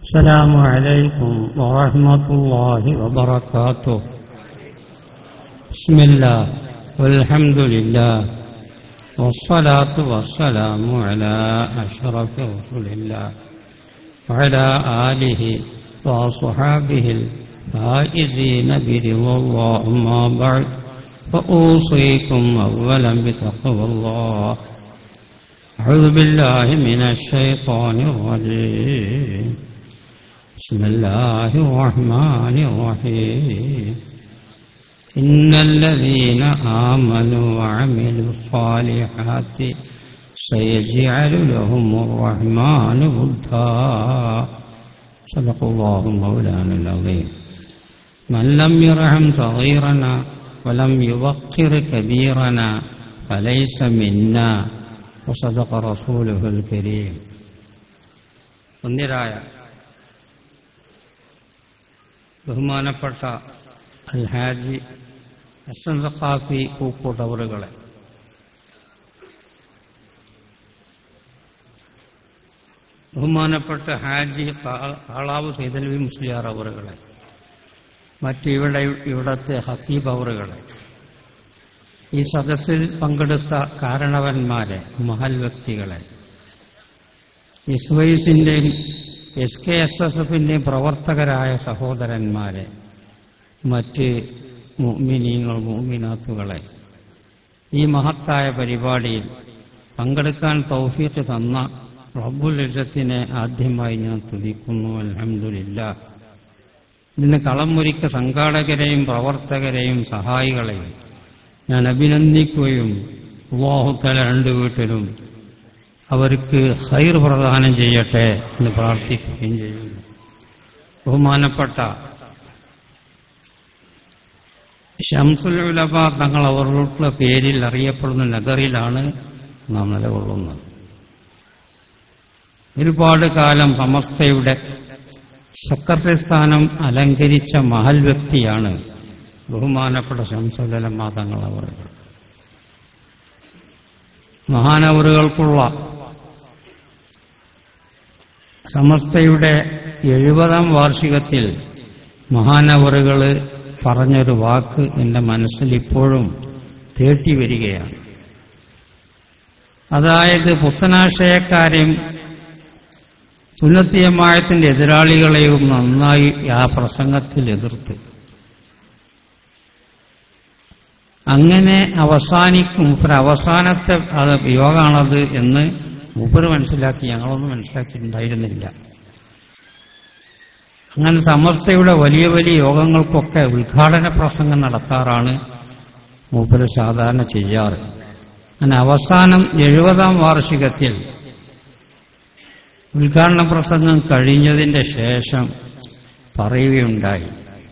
السلام عليكم ورحمة الله وبركاته بسم الله والحمد لله والصلاة والسلام على أشرف رسول الله وعلى آله وصحابه الفائزين برضا الله أما بعد فأوصيكم أولا بتقوى الله أعوذ بالله من الشيطان الرجيم بسم الله الرحمن الرحيم إن الذين آمنوا وعملوا الصالحات سيجعل لهم الرحمن ودا صدق الله مولانا العظيم من لم يرحم صغيرنا ولم يوقر كبيرنا فليس منا وصدق رسوله الكريم ഒന്നിരായ ബഹുമാനപ്പെട്ട അൽഹാജി ഹസൻ സഖാഫി പൂക്കോട്ടവറുകളെ ബഹുമാനപ്പെട്ട ഹാജി കാളാവ് സൈതലവി മുസ്ലിയാർ അവറുകളെ മറ്റ് ഇവിടെ ഇവിടത്തെ ഹത്തീബ് അവറുകളെ ഈ സദസ്സിൽ പങ്കെടുത്ത കാരണവന്മാരെ മഹൽ വ്യക്തികളെ ഇസ്വൈസിൻ്റെയും എസ് കെ എസ് എസ് എഫിൻ്റെയും പ്രവർത്തകരായ സഹോദരന്മാരെ മറ്റ് മുഅ്മിനീങ്ങൾ മുഅ്മിനാത്തുകളെ ഈ മഹത്തായ പരിപാടിയിൽ പങ്കെടുക്കാൻ തൗഫീഖ് തന്ന റബ്ബുൽ ഇസത്തിനെ ആദ്യമായി ഞാൻ തുതിക്കുന്നു അൽഹംദുലില്ല ഇതിന് കളമൊരുക്ക സംഘാടകരെയും പ്രവർത്തകരെയും സഹായികളെയും ഞാൻ അഭിനന്ദിക്കുകയും അള്ളാഹുത്തല രണ്ടു വീട്ടിലും അവർക്ക് ഹൈർ പ്രദാനം ചെയ്യട്ടെ എന്ന് പ്രാർത്ഥിക്കുകയും ചെയ്യുന്നു ബഹുമാനപ്പെട്ട ഷംസുൽ ഉലബ തങ്ങൾ അവരുടെ പേരിൽ അറിയപ്പെടുന്ന നഗറിലാണ് നാം നിലകൊള്ളുന്നത് ഒരുപാട് കാലം സമസ്തയുടെ സെക്രട്ടറി സ്ഥാനം അലങ്കരിച്ച മഹൽ വ്യക്തിയാണ് ബഹുമാനപ്പെട്ട ശംസുലമ തങ്ങൾ അവറുകൾ മഹാനവറുകൾക്കുള്ള സമസ്തയുടെ എഴുപതാം വാർഷികത്തിൽ മഹാനവറുകൾ പറഞ്ഞൊരു വാക്ക് എൻ്റെ മനസ്സിൽ ഇപ്പോഴും തേട്ടി വരികയാണ് അതായത് പുത്തനാശയക്കാരെയും സുന്നത്തിയമായത്തിൻ്റെ എതിരാളികളെയും നന്നായി ആ പ്രസംഗത്തിൽ എതിർത്ത് അങ്ങനെ അവസാനിക്കും മൂപ്പര് അവസാനത്തെ അത് യോഗമാണത് എന്ന് മൂപ്പര് മനസ്സിലാക്കി ഞങ്ങളൊന്നും മനസ്സിലാക്കിയിട്ടുണ്ടായിരുന്നില്ല അങ്ങനെ സമസ്തയുടെ വലിയ വലിയ യോഗങ്ങൾക്കൊക്കെ ഉദ്ഘാടന പ്രസംഗം നടത്താറാണ് മൂപ്പര് സാധാരണ ചെയ്യാറ് അങ്ങനെ അവസാനം എഴുപതാം വാർഷികത്തിൽ ഉദ്ഘാടന പ്രസംഗം കഴിഞ്ഞതിൻ്റെ ശേഷം പറയുകയുണ്ടായി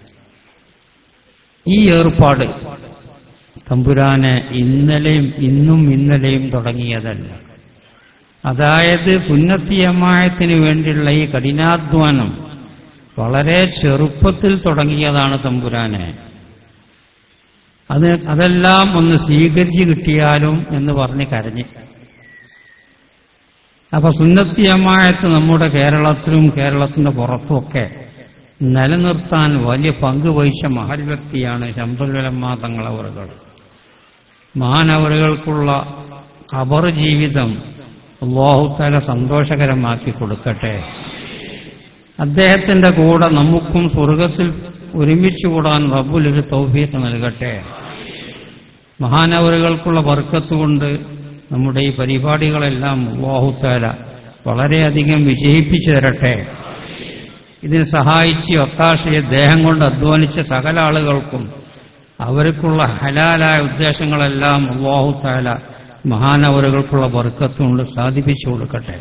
ഈ ഏർപ്പാട് തമ്പുരാനെ ഇന്നലെയും ഇന്നും ഇന്നലെയും തുടങ്ങിയതല്ല അതായത് സുന്നത്തിയമായത്തിന് വേണ്ടിയുള്ള ഈ കഠിനാധ്വാനം വളരെ ചെറുപ്പത്തിൽ തുടങ്ങിയതാണ് തമ്പുരാനെ അത് അതെല്ലാം ഒന്ന് സ്വീകരിച്ച് കിട്ടിയാലും എന്ന് പറഞ്ഞ് കരഞ്ഞ് അപ്പൊ സുന്നത്തിയമായത്ത് നമ്മുടെ കേരളത്തിലും കേരളത്തിന്റെ പുറത്തുമൊക്കെ നിലനിർത്താൻ വലിയ പങ്ക് വഹിച്ച മഹൽ വ്യക്തിയാണ് ശംസുലമ്മ തങ്ങളവറുകൾ മഹാനവറുകൾക്കുള്ള ഖബർ ജീവിതം അള്ളാഹുത്താല സന്തോഷകരമാക്കി കൊടുക്കട്ടെ അദ്ദേഹത്തിന്റെ കൂടെ നമുക്കും സ്വർഗത്തിൽ ഒരുമിച്ച് കൂടാൻ റബ്ബുലൊരു തൗഫീഖ് നൽകട്ടെ മഹാനവറുകൾക്കുള്ള വർക്കത്ത് കൊണ്ട് നമ്മുടെ ഈ പരിപാടികളെല്ലാം അള്ളാഹുത്താല വളരെയധികം വിജയിപ്പിച്ചു തരട്ടെ ഇതിന് സഹായിച്ച് ഒത്താശയെ ദേഹം കൊണ്ട് അധ്വാനിച്ച സകല ആളുകൾക്കും അവർക്കുള്ള ഹലാലായ ഉദ്ദേശങ്ങളെല്ലാം അള്ളാഹുത്താല മഹാനവറുകൾക്കുള്ള വർക്കത്തുകൊണ്ട് സാധിപ്പിച്ചു കൊടുക്കട്ടെ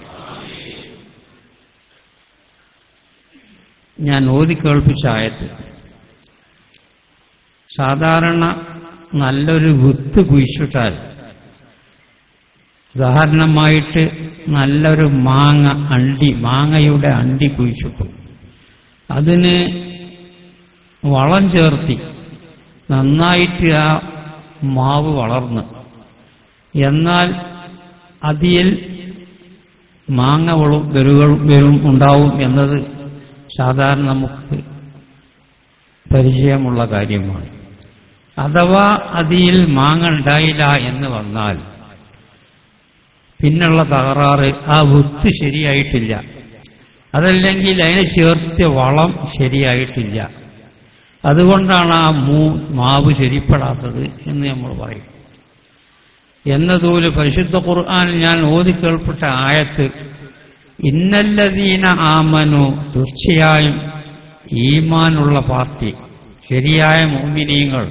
ഞാൻ ഓതി കേൾപ്പിച്ച ആയത്ത് സാധാരണ നല്ലൊരു വിത്ത് കുഴിച്ചിട്ടാൽ ഉദാഹരണമായിട്ട് നല്ലൊരു മാങ്ങ അണ്ടി മാങ്ങയുടെ അണ്ടി കുഴിച്ചിട്ടു അതിന് വളം ചേർത്തി നന്നായിട്ട് ആ മാവ് വളർന്ന് എന്നാൽ അതിൽ മാങ്ങ വളും വെരുകൾ വരും ഉണ്ടാവും എന്നത് സാധാരണ നമുക്ക് പരിചയമുള്ള കാര്യമാണ് അഥവാ അതിൽ മാങ്ങ ഉണ്ടായില്ല എന്ന് വന്നാൽ പിന്നുള്ള തകരാറ് ആ വിത്ത് ശരിയായിട്ടില്ല അതല്ലെങ്കിൽ അതിന് ചേർത്തിയ വളം ശരിയായിട്ടില്ല അതുകൊണ്ടാണ് ആ മൂ മാവ് ശരിപ്പെടാത്തത് എന്ന് നമ്മൾ പറയും എന്നതുപോലെ പരിശുദ്ധ ഖുർആാനിൽ ഞാൻ ഓതി കേൾപ്പെട്ട ആയത്ത് ഇന്നല്ലതീന ആമനു തീർച്ചയായും ഈമാനുള്ള പാർട്ടി ശരിയായ മോമിനീങ്ങൾ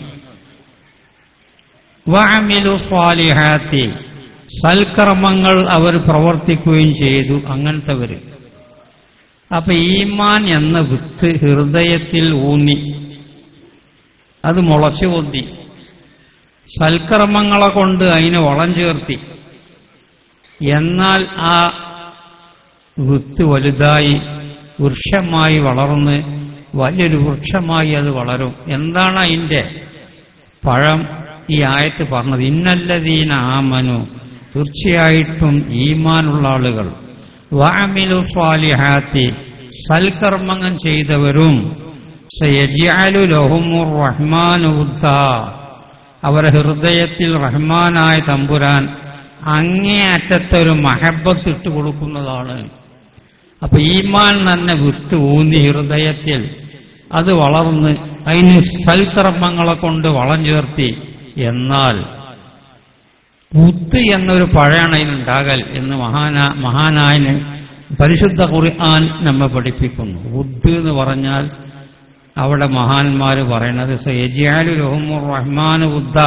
വഅമിലു സ്വാലിഹാത്തി സൽക്കർമ്മങ്ങൾ അവർ പ്രവർത്തിക്കുകയും ചെയ്തു അങ്ങനത്തെവര് അപ്പൊ ഈമാൻ എന്ന വിത്ത് ഹൃദയത്തിൽ ഊന്നി അത് മുളച്ചു പൊന്തി സൽക്കർമ്മങ്ങളെ കൊണ്ട് അതിന് വളം ചേർത്തി എന്നാൽ ആ വിത്ത് വലുതായി വൃക്ഷമായി വളർന്ന് വലിയൊരു വൃക്ഷമായി അത് വളരും എന്താണ് അതിൻ്റെ പഴം ഈ ആയത്ത് പറഞ്ഞത് ഇന്നല്ലതീന ആമനു തീർച്ചയായിട്ടും ഈമാനുള്ള ആളുകൾ വാമിലു സ്വാലിഹാത്തി സൽക്കർമ്മങ്ങൾ ചെയ്തവരും സയജിഅലു ലഹുമുർ റഹ്മാനു ഉദ്ദ അവരെ ഹൃദയത്തിൽ റഹ്മാനായ തമ്പുരാൻ അങ്ങേയറ്റത്തെ ഒരു മഹബത്ത് ഇട്ട് കൊടുക്കുന്നതാണ് അപ്പൊ ഈമാൻ തന്നെ വിത്ത് ഊന്നി ഹൃദയത്തിൽ അത് വളർന്ന് അതിന് സൽക്കർമ്മങ്ങളെ കൊണ്ട് വളം ചേർത്തി എന്നാൽ മുത്ത് എന്നൊരു പഴയാണ് അതിനുണ്ടാകൽ എന്ന് മഹാന മഹാനായന് പരിശുദ്ധ ഖുർആൻ നമ്മെ പഠിപ്പിക്കുന്നു ഉദ് എന്ന് പറഞ്ഞാൽ അവിടെ മഹാന്മാർ പറയണത് സയജിയാലു റഹ്മുർ റഹ്മാൻ ഉദ്ദ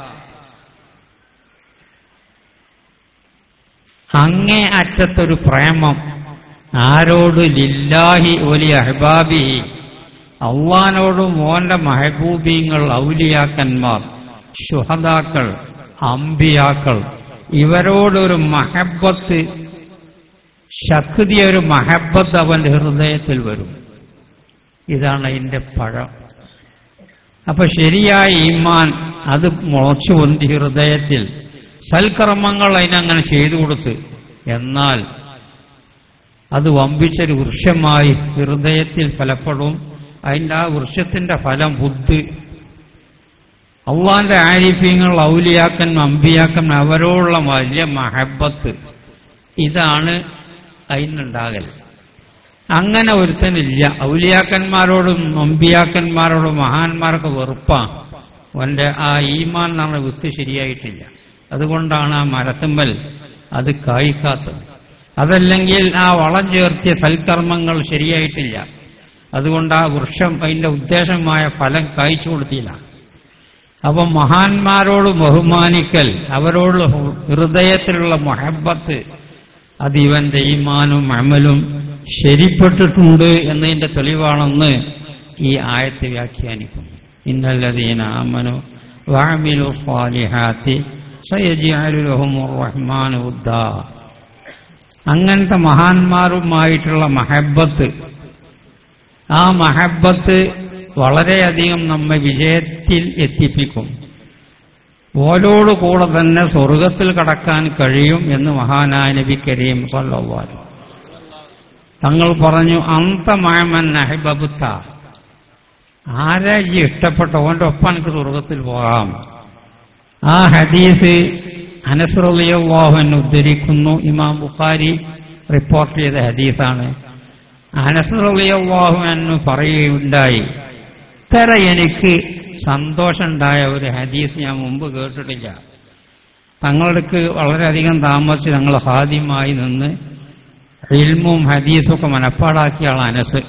അങ്ങേ അറ്റത്തൊരു പ്രേമം ആരോട് ലില്ലാഹി ഒലി അഹ്ബാബി അള്ളഹാനോടും മോന്റെ മഹബൂബീങ്ങൾ ഔലിയാക്കന്മാർ ശുഹദാക്കൾ അമ്പിയാക്കൾ ഇവരോടൊരു മഹബത്ത് ശക്തി ഒരു മഹബത്ത് അവന്റെ ഹൃദയത്തിൽ വരും ഇതാണ് അതിന്റെ പഴം അപ്പൊ ശരിയായ ഈമാൻ അത് മുളച്ചു പൊന്തി ഹൃദയത്തിൽ സൽക്കർമ്മങ്ങൾ അതിനങ്ങനെ ചെയ്തു കൊടുത്ത് എന്നാൽ അത് വമ്പിച്ചൊരു വൃക്ഷമായി ഹൃദയത്തിൽ ഫലപ്പെടും അതിൻ്റെ ആ വൃക്ഷത്തിന്റെ ഫലം ബുദ്ധി അള്ളാന്റെ ആരിഫ്യങ്ങൾ ഔലിയാക്കൻ അമ്പിയാക്കൻ അവരോടുള്ള വലിയ മഹബത്ത് ഇതാണ് അതിനുണ്ടാകൽ അങ്ങനെ ഒരുത്തനില്ല ഔലിയാക്കന്മാരോടും അമ്പിയാക്കന്മാരോടും മഹാന്മാർക്ക് വെറുപ്പാണ് അവന്റെ ആ ഈമാൻ എന്ന് പറഞ്ഞ വിത്ത് ശരിയായിട്ടില്ല അതുകൊണ്ടാണ് ആ മരത്തുമ്പൽ അത് കായ്ക്കാത്തത് അതല്ലെങ്കിൽ ആ വളം ചേർത്തിയ സൽക്കർമ്മങ്ങൾ ശരിയായിട്ടില്ല അതുകൊണ്ട് ആ വൃക്ഷം അതിന്റെ ഉദ്ദേശമായ ഫലം കായ്ച്ചു കൊടുത്തില്ല അപ്പം മഹാന്മാരോട് ബഹുമാനിക്കൽ അവരോട് ഹൃദയത്തിലുള്ള മൊഹബത്ത് അത് ഇവന്റെ ഈമാനും അമലും ശരിപ്പെട്ടിട്ടുണ്ട് എന്നതിന്റെ തെളിവാണെന്ന് ഈ ആയത്ത് വ്യാഖ്യാനിക്കുന്നു ഇന്നല്ലതീന അമനു വാമിലു സ്വാലിഹാത്തി സയജിഅലുലഹുമുർ റഹ്മാൻ ഉദ്ദ അങ്ങനത്തെ മഹാന്മാരുമായിട്ടുള്ള മഹബത്ത് ആ മഹബത്ത് വളരെയധികം നമ്മെ വിജയത്തിൽ എത്തിപ്പിക്കും ഓരോട് കൂടെ തന്നെ സ്വർഗത്തിൽ കടക്കാൻ കഴിയും എന്ന് മഹാനായ നബി കരീം സല്ലല്ലാഹു തങ്ങൾ പറഞ്ഞു അന്തമാമൻ അഹിബബുത്ത ആരെ ഈ ഇഷ്ടപ്പെട്ട ഓന്റെ ഒപ്പം എനിക്ക് സ്വർഗത്തിൽ പോകാം ആ ഹദീസ് അനസ്രലിയാഹുവിനെ ഉദ്ധരിക്കുന്നു ഇമാം ബുഖാരി റിപ്പോർട്ട് ചെയ്ത ഹദീസാണ് അനസ്രലിയാഹു എന്ന് പറയുകയുണ്ടായി ഇത്ര എനിക്ക് സന്തോഷമുണ്ടായ ഒരു ഹദീസ് ഞാൻ മുമ്പ് കേട്ടിട്ടില്ല തങ്ങൾക്ക് വളരെയധികം താമസിച്ച് ഞങ്ങൾ ഹാദ്യമായി നിന്ന് ഇൽമും ഹദീസും ഒക്കെ മനപ്പാടാക്കിയ ആൾ അനസ്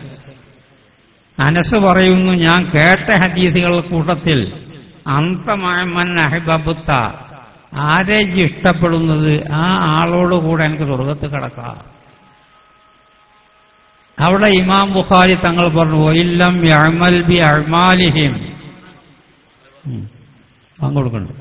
അനസ് പറയുന്നു ഞാൻ കേട്ട ഹദീസുകളുടെ കൂട്ടത്തിൽ അന്തമാമൻ അഹിബബുത്ത ആരെ ഇജ്ജ് ഇഷ്ടപ്പെടുന്നത് ആ ആളോട് കൂടെ എനിക്ക് സ്വർഗത്ത് കിടക്കാം അവിടെ ഇമാം ബുഖാരി തങ്ങൾ പറഞ്ഞു ഒയില്ലം യഅമൽ ബി അഅ്മാലിഹിം ഉം. പങ്കൊടുക്കണ്ട്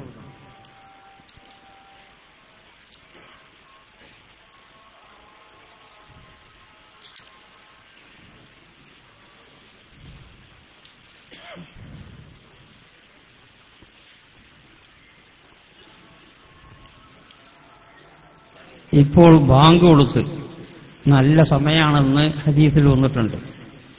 ഇപ്പോൾ ബാങ്ക് കൊടുത്ത് നല്ല സമയമാണെന്ന് ഹദീസിൽ വന്നിട്ടുണ്ട്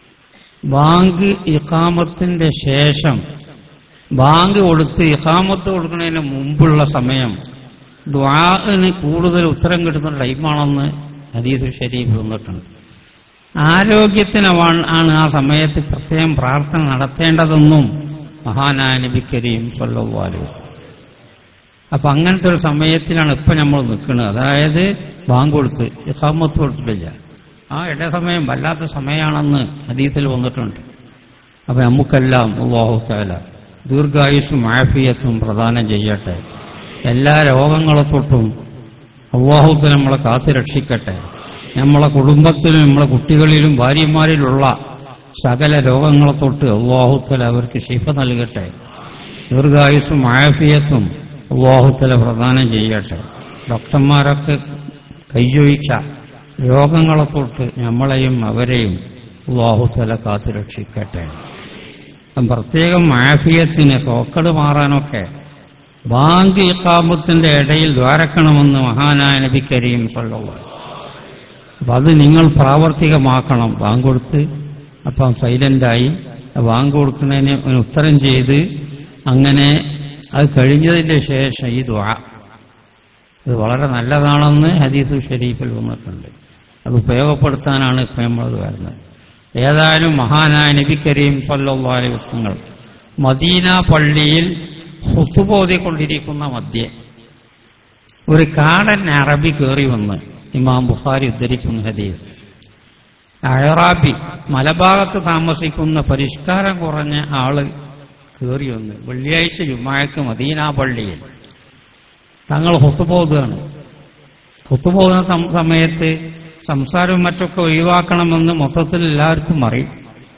ബാങ്ക് ഇഖാമത്തിന്റെ ശേഷം ബാങ്ക് കൊടുത്ത് ഇഖാമത്ത് കൊടുക്കുന്നതിന് മുമ്പുള്ള സമയം ദ്വാന് കൂടുതൽ ഉത്തരം കിട്ടുന്ന ടൈമാണെന്ന് ഹദീസ് ഷരീഫ് വന്നിട്ടുണ്ട് ആരോഗ്യത്തിന് വാ- ആണ് ആ സമയത്ത് പ്രത്യേകം പ്രാർത്ഥന നടത്തേണ്ടതെന്നും മഹാനായ നബി കരീം സല്ലല്ലാഹു അപ്പൊ അങ്ങനത്തെ ഒരു സമയത്തിലാണ് ഇപ്പൊ നമ്മൾ നിൽക്കുന്നത് അതായത് ബാങ്ക് കൊടുത്ത് ഇഖാമത്ത് കൊടുത്തിട്ടില്ല ആ ഇട സമയം വല്ലാത്ത സമയമാണെന്ന് ഹദീസിൽ വന്നിട്ടുണ്ട് അപ്പൊ നമുക്കെല്ലാം അള്ളാഹു താല ദീർഘായുസ്സും ആഫിയത്തും പ്രദാനം ചെയ്യട്ടെ എല്ലാ രോഗങ്ങളെ തൊട്ടും അള്ളാഹുത്ത് നമ്മളെ കാത്തു രക്ഷിക്കട്ടെ നമ്മളെ കുടുംബത്തിലും നമ്മളെ കുട്ടികളിലും ഭാര്യമാരിലുള്ള സകല രോഗങ്ങളെ തൊട്ട് അള്ളാഹുത്തല അവർക്ക് ശിഫ നൽകട്ടെ ദീർഘായുസ്സും ആഫിയത്തും അള്ളാഹുത്തല പ്രദാനം ചെയ്യട്ടെ ഡോക്ടർമാരൊക്കെ കൈജോയിച്ച രോഗങ്ങളെ തൊട്ട് നമ്മളെയും അവരെയും അള്ളാഹുത്തല കാത്തു രക്ഷിക്കട്ടെ പ്രത്യേകം ആഫിയത്തിന് സോക്കട് മാറാനൊക്കെ ബാങ്ക് ഇക്കാമത്തിന്റെ ഇടയിൽ ദ്വാരക്കണമെന്ന് മഹാനായ നബി കരീം സല്ലല്ലാഹു അപ്പൊ അത് നിങ്ങൾ പ്രാവർത്തികമാക്കണം ബാങ്ക് കൊടുത്ത് അപ്പം സൈലന്റായി ബാങ്ക് കൊടുക്കുന്നതിന് ഒരു ഉത്തരം ചെയ്ത് അങ്ങനെ അത് കഴിഞ്ഞതിന്റെ ശേഷം ഈ ദ്വാ ഇത് വളരെ നല്ലതാണെന്ന് ഹദീസ് ഷരീഫിൽ വന്നിട്ടുണ്ട് അത് ഉപയോഗപ്പെടുത്താനാണ് ഇപ്പം നമ്മളത് വരുന്നത് ഏതായാലും മഹാനായ നബി കരീം സല്ലല്ലാഹു അലൈഹി വസല്ലം മദീന പള്ളിയിൽ ഹുസുബോധിക്കൊണ്ടിരിക്കുന്ന മധ്യേ ഒരു കാടൻ അറബി കയറി വന്ന് ഇമാം ബുഖാരി ഉദ്ധരിക്കുന്ന ഹദീസ് അയറാബി മലഭാഗത്ത് താമസിക്കുന്ന പരിഷ്കാരം കുറഞ്ഞ ആള് കയറി വന്ന് വെള്ളിയാഴ്ച ജുമായക്ക് മദീന പള്ളിയിൽ തങ്ങൾ ഹുത്തുബോധമാണ് ഹുത്തുബോധന സമയത്ത് സംസാരവും മറ്റൊക്കെ ഒഴിവാക്കണമെന്ന് മൊത്തത്തിൽ എല്ലാവർക്കും അറിയും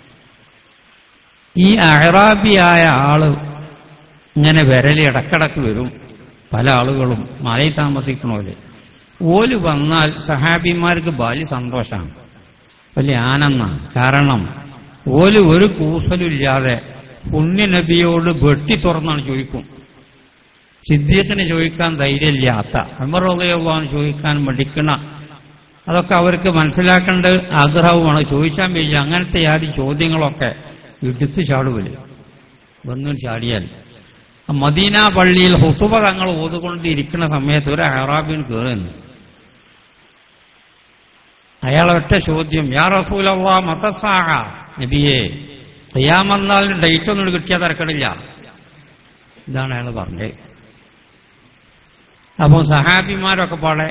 ഈ അയറാബിയായ ആള് ഇങ്ങനെ വിരലി ഇടക്കിടക്ക് വരും പല ആളുകളും മലയിൽ താമസിക്കണോല് ഓല് വന്നാൽ സഹാബിമാർക്ക് ബാല്യ സന്തോഷമാണ് വലിയ ആനന്ദമാണ് കാരണം ഓല് ഒരു കൂസലില്ലാതെ പുണ്യനബിയോട് വെട്ടി തുറന്നാണ് ചോദിക്കും സിദ്ധിയത്തിന് ചോദിക്കാൻ ധൈര്യമില്ലാത്ത അമറുള്ളവാൻ ചോദിക്കാൻ മടിക്കണ അതൊക്കെ അവർക്ക് മനസ്സിലാക്കേണ്ട ആഗ്രഹവുമാണ് ചോദിച്ചാൻ വയ്യ അങ്ങനത്തെ ആദ്യ ചോദ്യങ്ങളൊക്കെ എടുത്ത് ചാടുവല് വന്നു ചാടിയാൽ ആ മദീന പള്ളിയിൽ ഹുസുബ തങ്ങൾ ഓതുകൊണ്ടിരിക്കുന്ന സമയത്ത് ഒരു അറാബിന് കയറുന്നു അയാൾ ഒറ്റ ചോദ്യം യാ റസൂലല്ലാ മതസാഹ നബിയെ ഖിയാമന്നാളിന് ഡേറ്റ് ഒന്നും കിട്ടിയാൽ തിരക്കടില്ല ഇതാണ് അയാൾ പറഞ്ഞത് അപ്പോൾ സഹാബിമാരൊക്കെ പാടെ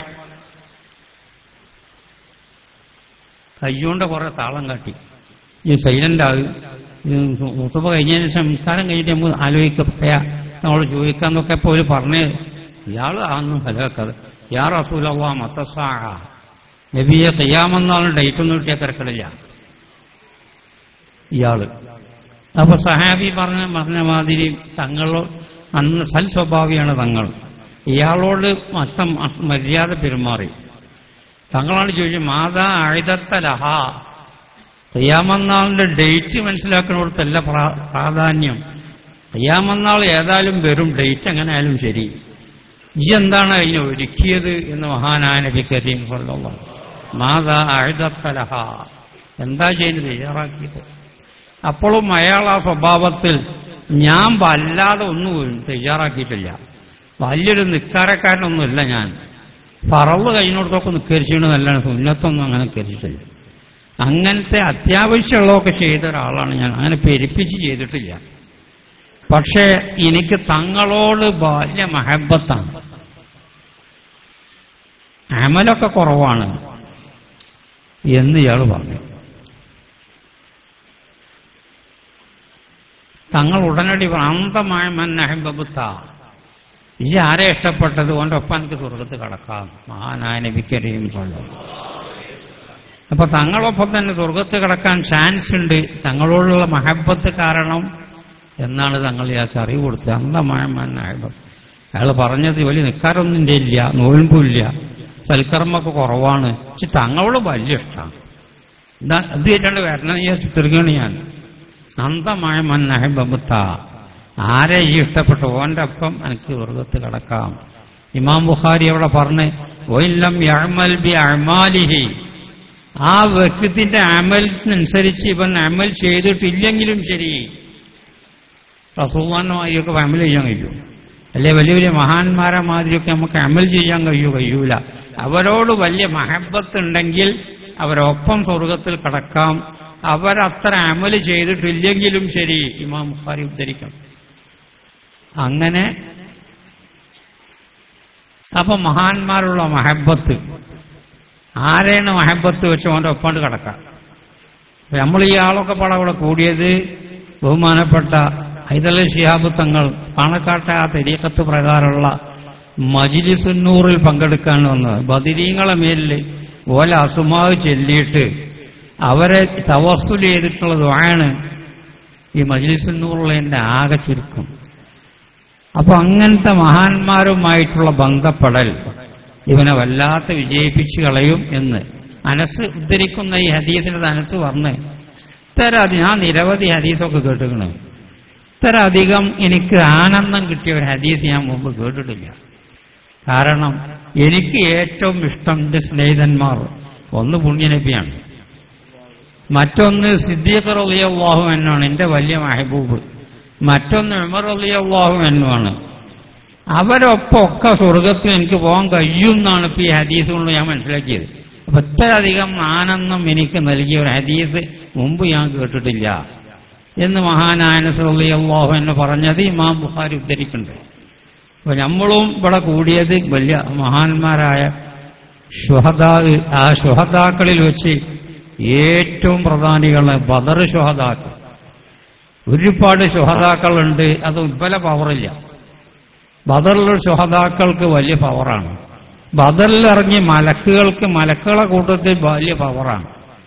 കയ്യോണ്ട് കുറെ താളം കാട്ടി ഈ സൈലന്റ് ആകും മുത്തപ്പ കഴിഞ്ഞതിന് ശേഷം സംസ്കാരം കഴിഞ്ഞിട്ട് നമുക്ക് ആലോചിക്കപ്പെയ നമ്മൾ ചോദിക്കാന്നൊക്കെ ഇപ്പോൾ ഒരു പറഞ്ഞ് ഇയാൾ ആന്നും ഫലവെക്കത് യാ റസൂലല്ലാ മത്തസാഹ നബിയെ കയ്യാമെന്നാളും ഡേറ്റ് ഒന്നും കിട്ടിയാൽ തിരക്കടില്ല ഇയാള് അപ്പൊ സഹാബി പറഞ്ഞ പറഞ്ഞ മാതിരി തങ്ങളോ അന്ന് സൽ സ്വഭാവിയാണ് തങ്ങൾ ഇയാളോട് മറ്റ മര്യാദ പെരുമാറി തങ്ങളാണ് ചോദിച്ചത് മാതാ ആയുധത്തലഹ കയ്യാമന്നാളിന്റെ ഡേറ്റ് മനസ്സിലാക്കുന്നിടത്തല്ല പ്രാ- പ്രാധാന്യം കയ്യാമന്നാൾ ഏതായാലും വരും ഡേറ്റ് എങ്ങനെ ആയാലും ശരി ഈ എന്താണ് അതിനെ ഒരുക്കിയത് എന്ന് മഹാനായ നബി കരീം സല്ലല്ലാഹു മാതാ ആയുധത്തലഹ എന്താ ചെയ്യുന്നത് തയ്യാറാക്കിയത് അപ്പോഴും അയാൾ ആ സ്വഭാവത്തിൽ ഞാൻ വല്ലാതെ ഒന്നും തയ്യാറാക്കിയിട്ടില്ല വലിയൊരു നിക്കാരക്കാരനൊന്നുമില്ല ഞാൻ പറവ് കഴിഞ്ഞിടത്തൊക്കെ നിക്കരിച്ചിരുന്നതല്ലാണ് സുന്നത്തൊന്നും അങ്ങനെ കരിച്ചിട്ടില്ല അങ്ങനത്തെ അത്യാവശ്യമുള്ളതൊക്കെ ചെയ്ത ഒരാളാണ് ഞാൻ അങ്ങനെ പെരുപ്പിച്ച് ചെയ്തിട്ടില്ല പക്ഷേ എനിക്ക് തങ്ങളോട് ബാല്യ മഹബത്താണ് അമലൊക്കെ കുറവാണ് എന്ന് ഇയാൾ പറഞ്ഞു തങ്ങൾ ഉടനടി പ്രാന്തമായ മന്നഹബത്ത ഈ ആരെ ഇഷ്ടപ്പെട്ടത് ഓൻ്റെ ഒപ്പം എനിക്ക് സ്വർഗത്ത് കടക്കാം മഹാനായ നബിക്കരിയും സ്വന്തം അപ്പൊ തങ്ങളൊപ്പം തന്നെ സ്വർഗത്ത് കിടക്കാൻ ചാൻസ് ഉണ്ട് തങ്ങളോടുള്ള മഹബത്ത് കാരണം എന്നാണ് തങ്ങൾ ഇയാൾക്ക് അറിവ് കൊടുത്തത് അന്തമായ മന്നഹബത്ത് അയാൾ പറഞ്ഞത് വലിയ നിക്കാരൊന്നും ഇല്ല നോൽമ്പുമില്ല സൽക്കർമ്മൊക്കെ കുറവാണ് പക്ഷെ തങ്ങളോട് വലിയ ഇഷ്ടമാണ് ഇതാ ഇത് കേട്ടാണ്ട് വരണം ഈ ചിത്രീകരണ ഞാൻ അന്തമായ മന്നഹബത്ത ആരെ ഈ ഇഷ്ടപ്പെട്ടു ഓന്റെ ഒപ്പം എനിക്ക് സ്വർഗത്ത് കിടക്കാം ഇമാം ബുഖാരി അവിടെ പറഞ്ഞ് ഒയില്ലം യഅ്മൽ ബി അഅ്മാലിഹി ആ വ്യക്തിന്റെ അമലിനനുസരിച്ച് ഇവൻ അമൽ ചെയ്തിട്ടില്ലെങ്കിലും ശരി റസൂമാന്മാരെയൊക്കെ അമൽ ചെയ്യാൻ കഴിയും അല്ലെ വലിയ വലിയ മഹാന്മാരെ മാതിരിയൊക്കെ നമുക്ക് അമൽ ചെയ്യാൻ കഴിയൂ കഴിയൂല അവരോട് വലിയ മഹബത്തുണ്ടെങ്കിൽ അവരൊപ്പം സ്വർഗത്തിൽ കടക്കാം അവരത്ര അമൽ ചെയ്തിട്ടില്ലെങ്കിലും ശരി ഇമാം ബുഖാരി ഉദ്ധരിക്കണം അങ്ങനെ അപ്പൊ മഹാന്മാരുള്ള മഹബത്ത് ആരെയാണ് മഹബത്ത് വെച്ച് അവൻ്റെ ഒപ്പാണ്ട് കിടക്കാം നമ്മൾ ഈ ആളൊക്കെ പാടെ അവിടെ കൂടിയത് ബഹുമാനപ്പെട്ട ഹൈദലി ശിഹാബ് തങ്ങൾ പാണക്കാട്ടെ ആ തെരീക്കത്ത് പ്രകാരമുള്ള മജിലിസുന്നൂറിൽ പങ്കെടുക്കാൻ വന്നത് ബദിരീങ്ങളെ മേലിൽ ഓല അസുമാവ് ചെല്ലിയിട്ട് അവരെ തവസ്സുൽ ചെയ്തിട്ടുള്ള ദ്വാണ് ഈ മജിലിസുന്നൂറുള്ളതിൻ്റെ ആകെ ചുരുക്കം അപ്പൊ അങ്ങനത്തെ മഹാന്മാരുമായിട്ടുള്ള ബന്ധപ്പെടൽ ഇവനെ വല്ലാത്ത വിജയിപ്പിച്ചു കളയും എന്ന് മനസ്സ് ഉദ്ധരിക്കുന്ന ഈ ഹദീസിന്റെ മനസ്സ് പറഞ്ഞ് ഇത്ര ഞാൻ നിരവധി ഹദീസൊക്കെ കേട്ടിരിക്കണ് ഇത്ര അധികം എനിക്ക് ആനന്ദം കിട്ടിയ ഒരു ഹദീസ് ഞാൻ മുമ്പ് കേട്ടിട്ടില്ല കാരണം എനിക്ക് ഏറ്റവും ഇഷ്ടം എൻ്റെ സ്നേഹിതന്മാർ ഒന്ന് പുണ്യനബിയാണ് മറ്റൊന്ന് സിദ്ദീഖ് റളിയല്ലാഹു എന്നാണ് എൻ്റെ വലിയ മെഹബൂബ് മറ്റൊന്ന് ഉമർ റളിയല്ലാഹു എന്നുമാണ് അവരൊപ്പമൊക്കെ സ്വർഗത്തിൽ എനിക്ക് പോകാൻ കഴിയും എന്നാണ് ഇപ്പൊ ഈ ഹദീസ് കൊണ്ട് ഞാൻ മനസ്സിലാക്കിയത് അപ്പൊ ഇത്രയധികം ആനന്ദം എനിക്ക് നൽകിയ ഒരു ഹദീസ് മുമ്പ് ഞാൻ കേട്ടിട്ടില്ല എന്ന് മഹാനായനസ് അള്ളാഹു എന്ന് പറഞ്ഞത് ഇമാം ബുഖാരി ഉദ്ധരിക്കുന്നുണ്ട് അപ്പൊ നമ്മളും ഇവിടെ കൂടിയത് വലിയ മഹാന്മാരായ ഷുഹദാ ആ ഷുഹദാക്കളിൽ വെച്ച് ഏറ്റവും പ്രധാനികള് ബദർ ഷുഹദാക്കൾ ഒരുപാട് ഷുഹദാക്കളുണ്ട് അത് ഉദ്ബല പവറില്ല ബദറിലുള്ള ഷുഹദാക്കൾക്ക് വലിയ പവറാണ് ബദറിൽ ഇറങ്ങിയ മലക്കുകൾക്ക് മലക്കുകളെ കൂട്ടത്തിൽ വലിയ പവറാണ്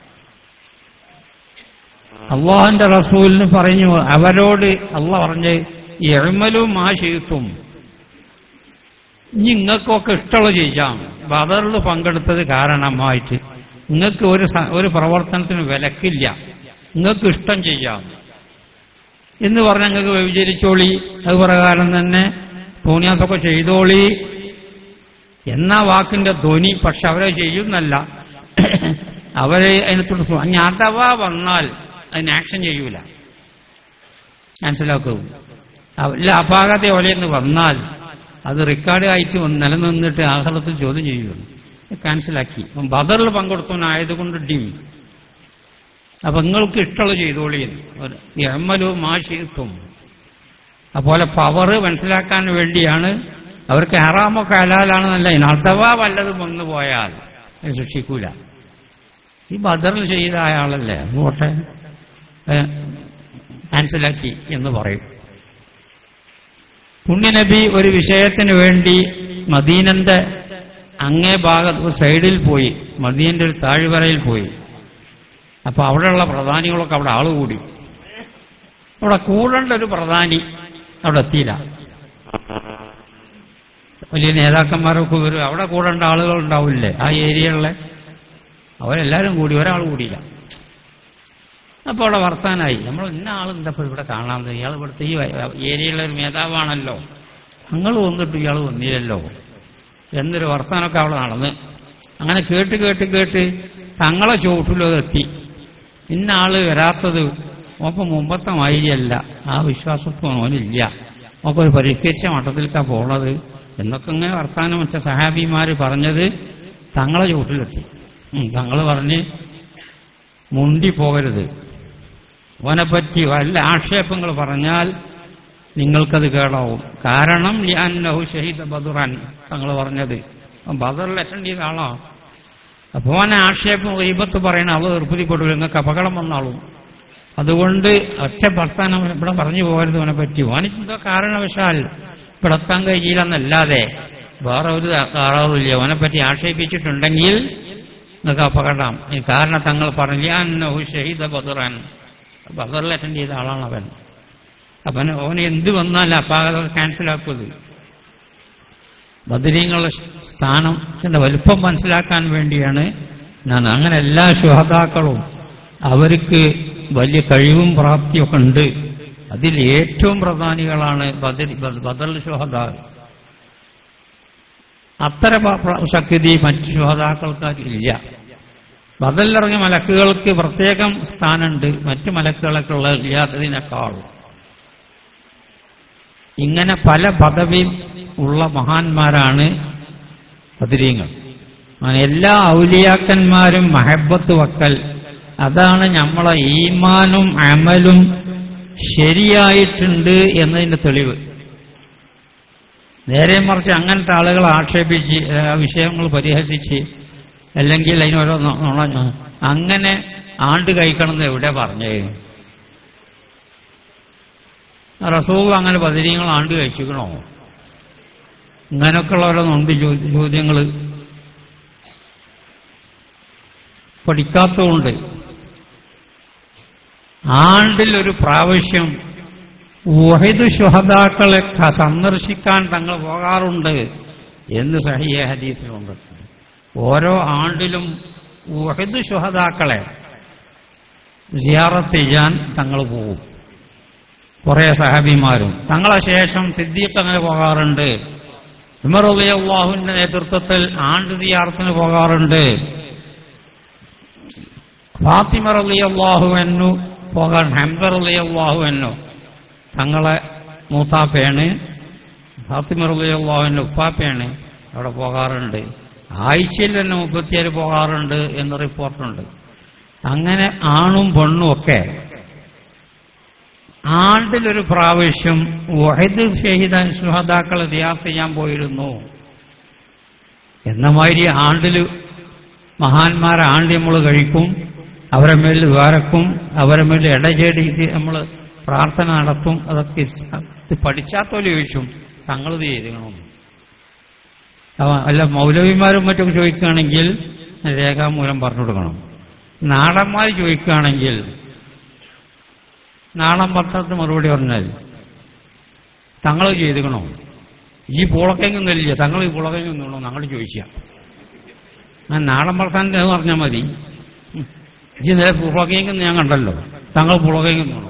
അള്ളാഹന്റെ റസൂലിന് പറഞ്ഞു അവരോട് അള്ളാഹ് പറഞ്ഞ് എഴുമലും ആ ചെയ്ത്തും ഇനി നിങ്ങൾക്കൊക്കെ ഇഷ്ടമുള്ള ചെയ്യാം ബദറിൽ പങ്കെടുത്തത് കാരണമായിട്ട് നിങ്ങൾക്ക് ഒരു സ- ഒരു പ്രവർത്തനത്തിന് വിലക്കില്ല നിങ്ങൾക്ക് ഇഷ്ടം ചെയ്യാം എന്ന് പറഞ്ഞ് നിങ്ങൾക്ക് വ്യഭിചരിച്ചോളി അത് പ്രകാരം തന്നെ തോന്നിയാസൊക്കെ ചെയ്തോളി എന്നാ വാക്കിന്റെ ധ്വനി പക്ഷെ അവരെ ചെയ്യുന്നല്ല അവരെ അതിനകത്തോട്ട് സു- ഇനി അഥവാ വന്നാൽ അതിന് ആക്ഷൻ ചെയ്യൂല മനസ്സിലാക്കൂ അല്ല അപാകത ഒലയെന്ന് വന്നാൽ അത് റെക്കോർഡ് ആയിട്ട് വന്ന് നിലനിന്നിട്ട് ആഹ്ലത്തിൽ ചോദ്യം ചെയ്യുകയുള്ളൂ ക്യാൻസലാക്കി അപ്പം ബദറിൽ പങ്കെടുത്തവനായതുകൊണ്ട് ഡീം അപ്പൊ നിങ്ങൾക്ക് ഇഷ്ടമുള്ള ചെയ്തോളി എമ്മലും മാഷിത്തും അതുപോലെ പവർ മനസ്സിലാക്കാൻ വേണ്ടിയാണ് അവർക്ക് ഹറാമൊക്കെ ഹലാലാണെന്നല്ല ഇനി അഥവാ വല്ലതും വന്നു പോയാൽ അത് ശിക്ഷിക്കൂല ഈ ബദറിൽ ചെയ്ത അയാളല്ലേ അങ്ങോട്ടെ ക്യാൻസലാക്കി എന്ന് പറയും പുണ്യനബി ഒരു വിഷയത്തിന് വേണ്ടി മദീനന്റെ അങ്ങേ ഭാഗത്ത് സൈഡിൽ പോയി മദീനന്റെ ഒരു താഴ്വരയിൽ പോയി അപ്പൊ അവിടെയുള്ള പ്രധാനികളൊക്കെ അവിടെ ആള് കൂടി അവിടെ കൂടേണ്ട ഒരു പ്രധാനി അവിടെ എത്തിയില്ല വലിയ നേതാക്കന്മാരൊക്കെ വരും അവിടെ കൂടേണ്ട ആളുകൾ ഉണ്ടാവില്ലേ ആ ഏരിയകളിലെ അവരെല്ലാവരും കൂടി ഒരാൾ കൂടിയില്ല അപ്പോൾ അവിടെ വർത്താനായി നമ്മൾ ഇന്ന ആൾ എന്താ ഇപ്പൊ ഇവിടെ കാണാൻ ഇയാൾ ഇവിടുത്തെ ഈ ഏരിയയിലെ ഒരു നേതാവാണല്ലോ ഞങ്ങൾ വന്നിട്ട് ഇയാൾ വന്നില്ലല്ലോ എന്നൊരു വർത്താനമൊക്കെ അവിടെ നടന്ന് അങ്ങനെ കേട്ട് കേട്ട് കേട്ട് തങ്ങളെ ചുവട്ടിലോ എത്തി ഇന്ന ആള് വരാത്തത് ഓപ്പം മുമ്പത്തെ മാതിരിയല്ല ആ വിശ്വാസത്വം അവനില്ല ഓപ്പൊരു പരിഷ്കരിച്ച മട്ടത്തിലേക്കാ പോണത് എന്നൊക്കെ ഇങ്ങനെ വർത്താനം മറ്റേ സഹാബിമാര് പറഞ്ഞത് തങ്ങളെ ചുവട്ടിലെത്തി ഉം, തങ്ങള് പറഞ്ഞ് മുണ്ടി പോകരുത് ഓനെപ്പറ്റി വല്ല ആക്ഷേപങ്ങൾ പറഞ്ഞാൽ നിങ്ങൾക്കത് കേടാവും കാരണം ലിയാന്നഹു ഷഹീദ ബദുറാൻ തങ്ങൾ പറഞ്ഞത് ബദറിൽ അറ്റൻഡ് ചെയ്ത ആളാ അപ്പൊ ഓനെ ആക്ഷേപം ഈപത്ത് പറയണ ആള് നിർബന്ധിപ്പെട്ടു നിങ്ങൾക്ക് അപകടം വന്നാളും അതുകൊണ്ട് ഒറ്റ ഭർത്താനം ഇവിടെ പറഞ്ഞു പോകരുത് ഓനെ പറ്റി ഓനെന്തോ കാരണവശാൽ ഇവിടെ എത്താൻ കഴിയില്ലെന്നല്ലാതെ വേറെ ഒരു കാറാറില്ല ഓനെ പറ്റി ആക്ഷേപിച്ചിട്ടുണ്ടെങ്കിൽ നിങ്ങൾക്ക് അപകടം ഈ കാരണം തങ്ങൾ പറഞ്ഞു ഷഹീദ ബദുറാൻ ബദറിൽ അറ്റൻഡ് ചെയ്ത ആളാണ് അവൻ അവൻ അവന് എന്ത് വന്നാലും അപാകത ക്യാൻസലാക്കുന്നത് ബദരീങ്ങളുടെ സ്ഥാനത്തിന്റെ വലുപ്പം മനസ്സിലാക്കാൻ വേണ്ടിയാണ് ഞാൻ അങ്ങനെ എല്ലാ ശുഹതാക്കളും അവർക്ക് വലിയ കഴിവും പ്രാപ്തിയൊക്കെ ഉണ്ട് അതിൽ ഏറ്റവും പ്രധാനികളാണ് ബദരി ബദൽ ശുഹദാ അത്തരം പ്ര- ശക്തി മറ്റ് ശുഹതാക്കൾക്ക് ഇല്ല ബദലിറങ്ങിയ മലക്കുകൾക്ക് പ്രത്യേകം സ്ഥാനമുണ്ട് മറ്റ് മലക്കുകളൊക്കെ ഉള്ള ഇല്ലാത്തതിനേക്കാൾ ഇങ്ങനെ പല പദവി ഉള്ള മഹാന്മാരാണ് ബദരീങ്ങൾ അങ്ങനെ എല്ലാ ഔലിയാക്കന്മാരും മഹബത്ത് വക്കൽ അതാണ് നമ്മളെ ഈമാനും അമലും ശരിയായിട്ടുണ്ട് എന്നതിന്റെ തെളിവ് നേരെ മറിച്ച് അങ്ങനത്തെ ആളുകൾ ആക്ഷേപിച്ച് ആ വിഷയങ്ങൾ പരിഹസിച്ച് അല്ലെങ്കിൽ അതിനോരോ നൊ- നുണ അങ്ങനെ ആണ്ട് കഴിക്കണം എന്ന് എവിടെ പറഞ്ഞേ റസൂൾ അങ്ങനെ പതിനീങ്ങൾ ആണ്ട് കഴിച്ചിക്കണോ ഇങ്ങനെയൊക്കെയുള്ള ഓരോ നൊണ്ട് ചോദ്യങ്ങൾ പഠിക്കാത്തതുകൊണ്ട് ആണ്ടിൽ ഒരു പ്രാവശ്യം വഹിദ് ശുഹദാക്കളെ ക- സന്ദർശിക്കാൻ തങ്ങൾ പോകാറുണ്ട് എന്ന് സഹിയ ഹദീസിലുണ്ട് ഓരോ ആണ്ടിലും വഹിദ് ശുഹദാക്കളെ സിയാറത്ത് ചെയ്യാൻ തങ്ങൾ പോകും കുറെ സഹാബിമാരും തങ്ങളെ ശേഷം സിദ്ദീഖ് അങ്ങനെ പോകാറുണ്ട് ഉമർ അള്ളാഹുവിന്റെ നേതൃത്വത്തിൽ ആണ്ട് സിയാറത്തിന് പോകാറുണ്ട് ഫാത്തിമ റലി അള്ളാഹുവെന്നു പോകാൻ ഹംസ റലി അള്ളാഹുവെന്നു തങ്ങളെ മൂത്താപ്പയാണ് ഫാത്തിമ റലി അള്ളാഹുവിന്റെ ഉപ്പാപ്പയാണ് അവിടെ പോകാറുണ്ട് ആഴ്ചയിൽ തന്നെ മുപ്പത്തിയേഴ് പോകാറുണ്ട് എന്ന് റിപ്പോർട്ടുണ്ട് അങ്ങനെ ആണും പെണ്ണും ഒക്കെ ആണ്ടിലൊരു പ്രാവശ്യം വഹദ് ഷഹീദ സുഹദാക്കളെ സിയാർത്ത് ചെയ്യാൻ പോയിരുന്നു എന്ന മാതിരി ആണ്ടിൽ മഹാന്മാരെ ആണ്ട് നമ്മൾ കഴിക്കും അവരെ മേൽ ദ്വാരക്കും അവരെ മേൽ ഇടചേടിയിട്ട് നമ്മൾ പ്രാർത്ഥന നടത്തും അതൊക്കെ ഇസ്- ഇത് പഠിച്ചാത്തോല് ചോദിച്ചും തങ്ങളിത് ചെയ്തണം അവ- അല്ല മൗലവിമാരും മറ്റും ചോദിക്കുകയാണെങ്കിൽ രേഖാമൂലം പറഞ്ഞു കൊടുക്കണം നാടന്മാർ ചോദിക്കുകയാണെങ്കിൽ നാടൻ പത്രത്തിന് മറുപടി പറഞ്ഞാൽ തങ്ങൾ ചെയ്തുകണോ ഈ പുളക്കെങ്ങൊന്നുമില്ല തങ്ങൾ ഈ പുളക്കെങ്ങൊന്നുള്ളൂ ഞങ്ങൾ ചോദിക്കാം ആ നാടൻ വർത്താനത്തെ എന്ന് പറഞ്ഞാൽ മതി ഉം. ഈ നേരെ പുളകയെന്ന് ഞാൻ കണ്ടല്ലോ തങ്ങൾ പുളകയെന്നുള്ളൂ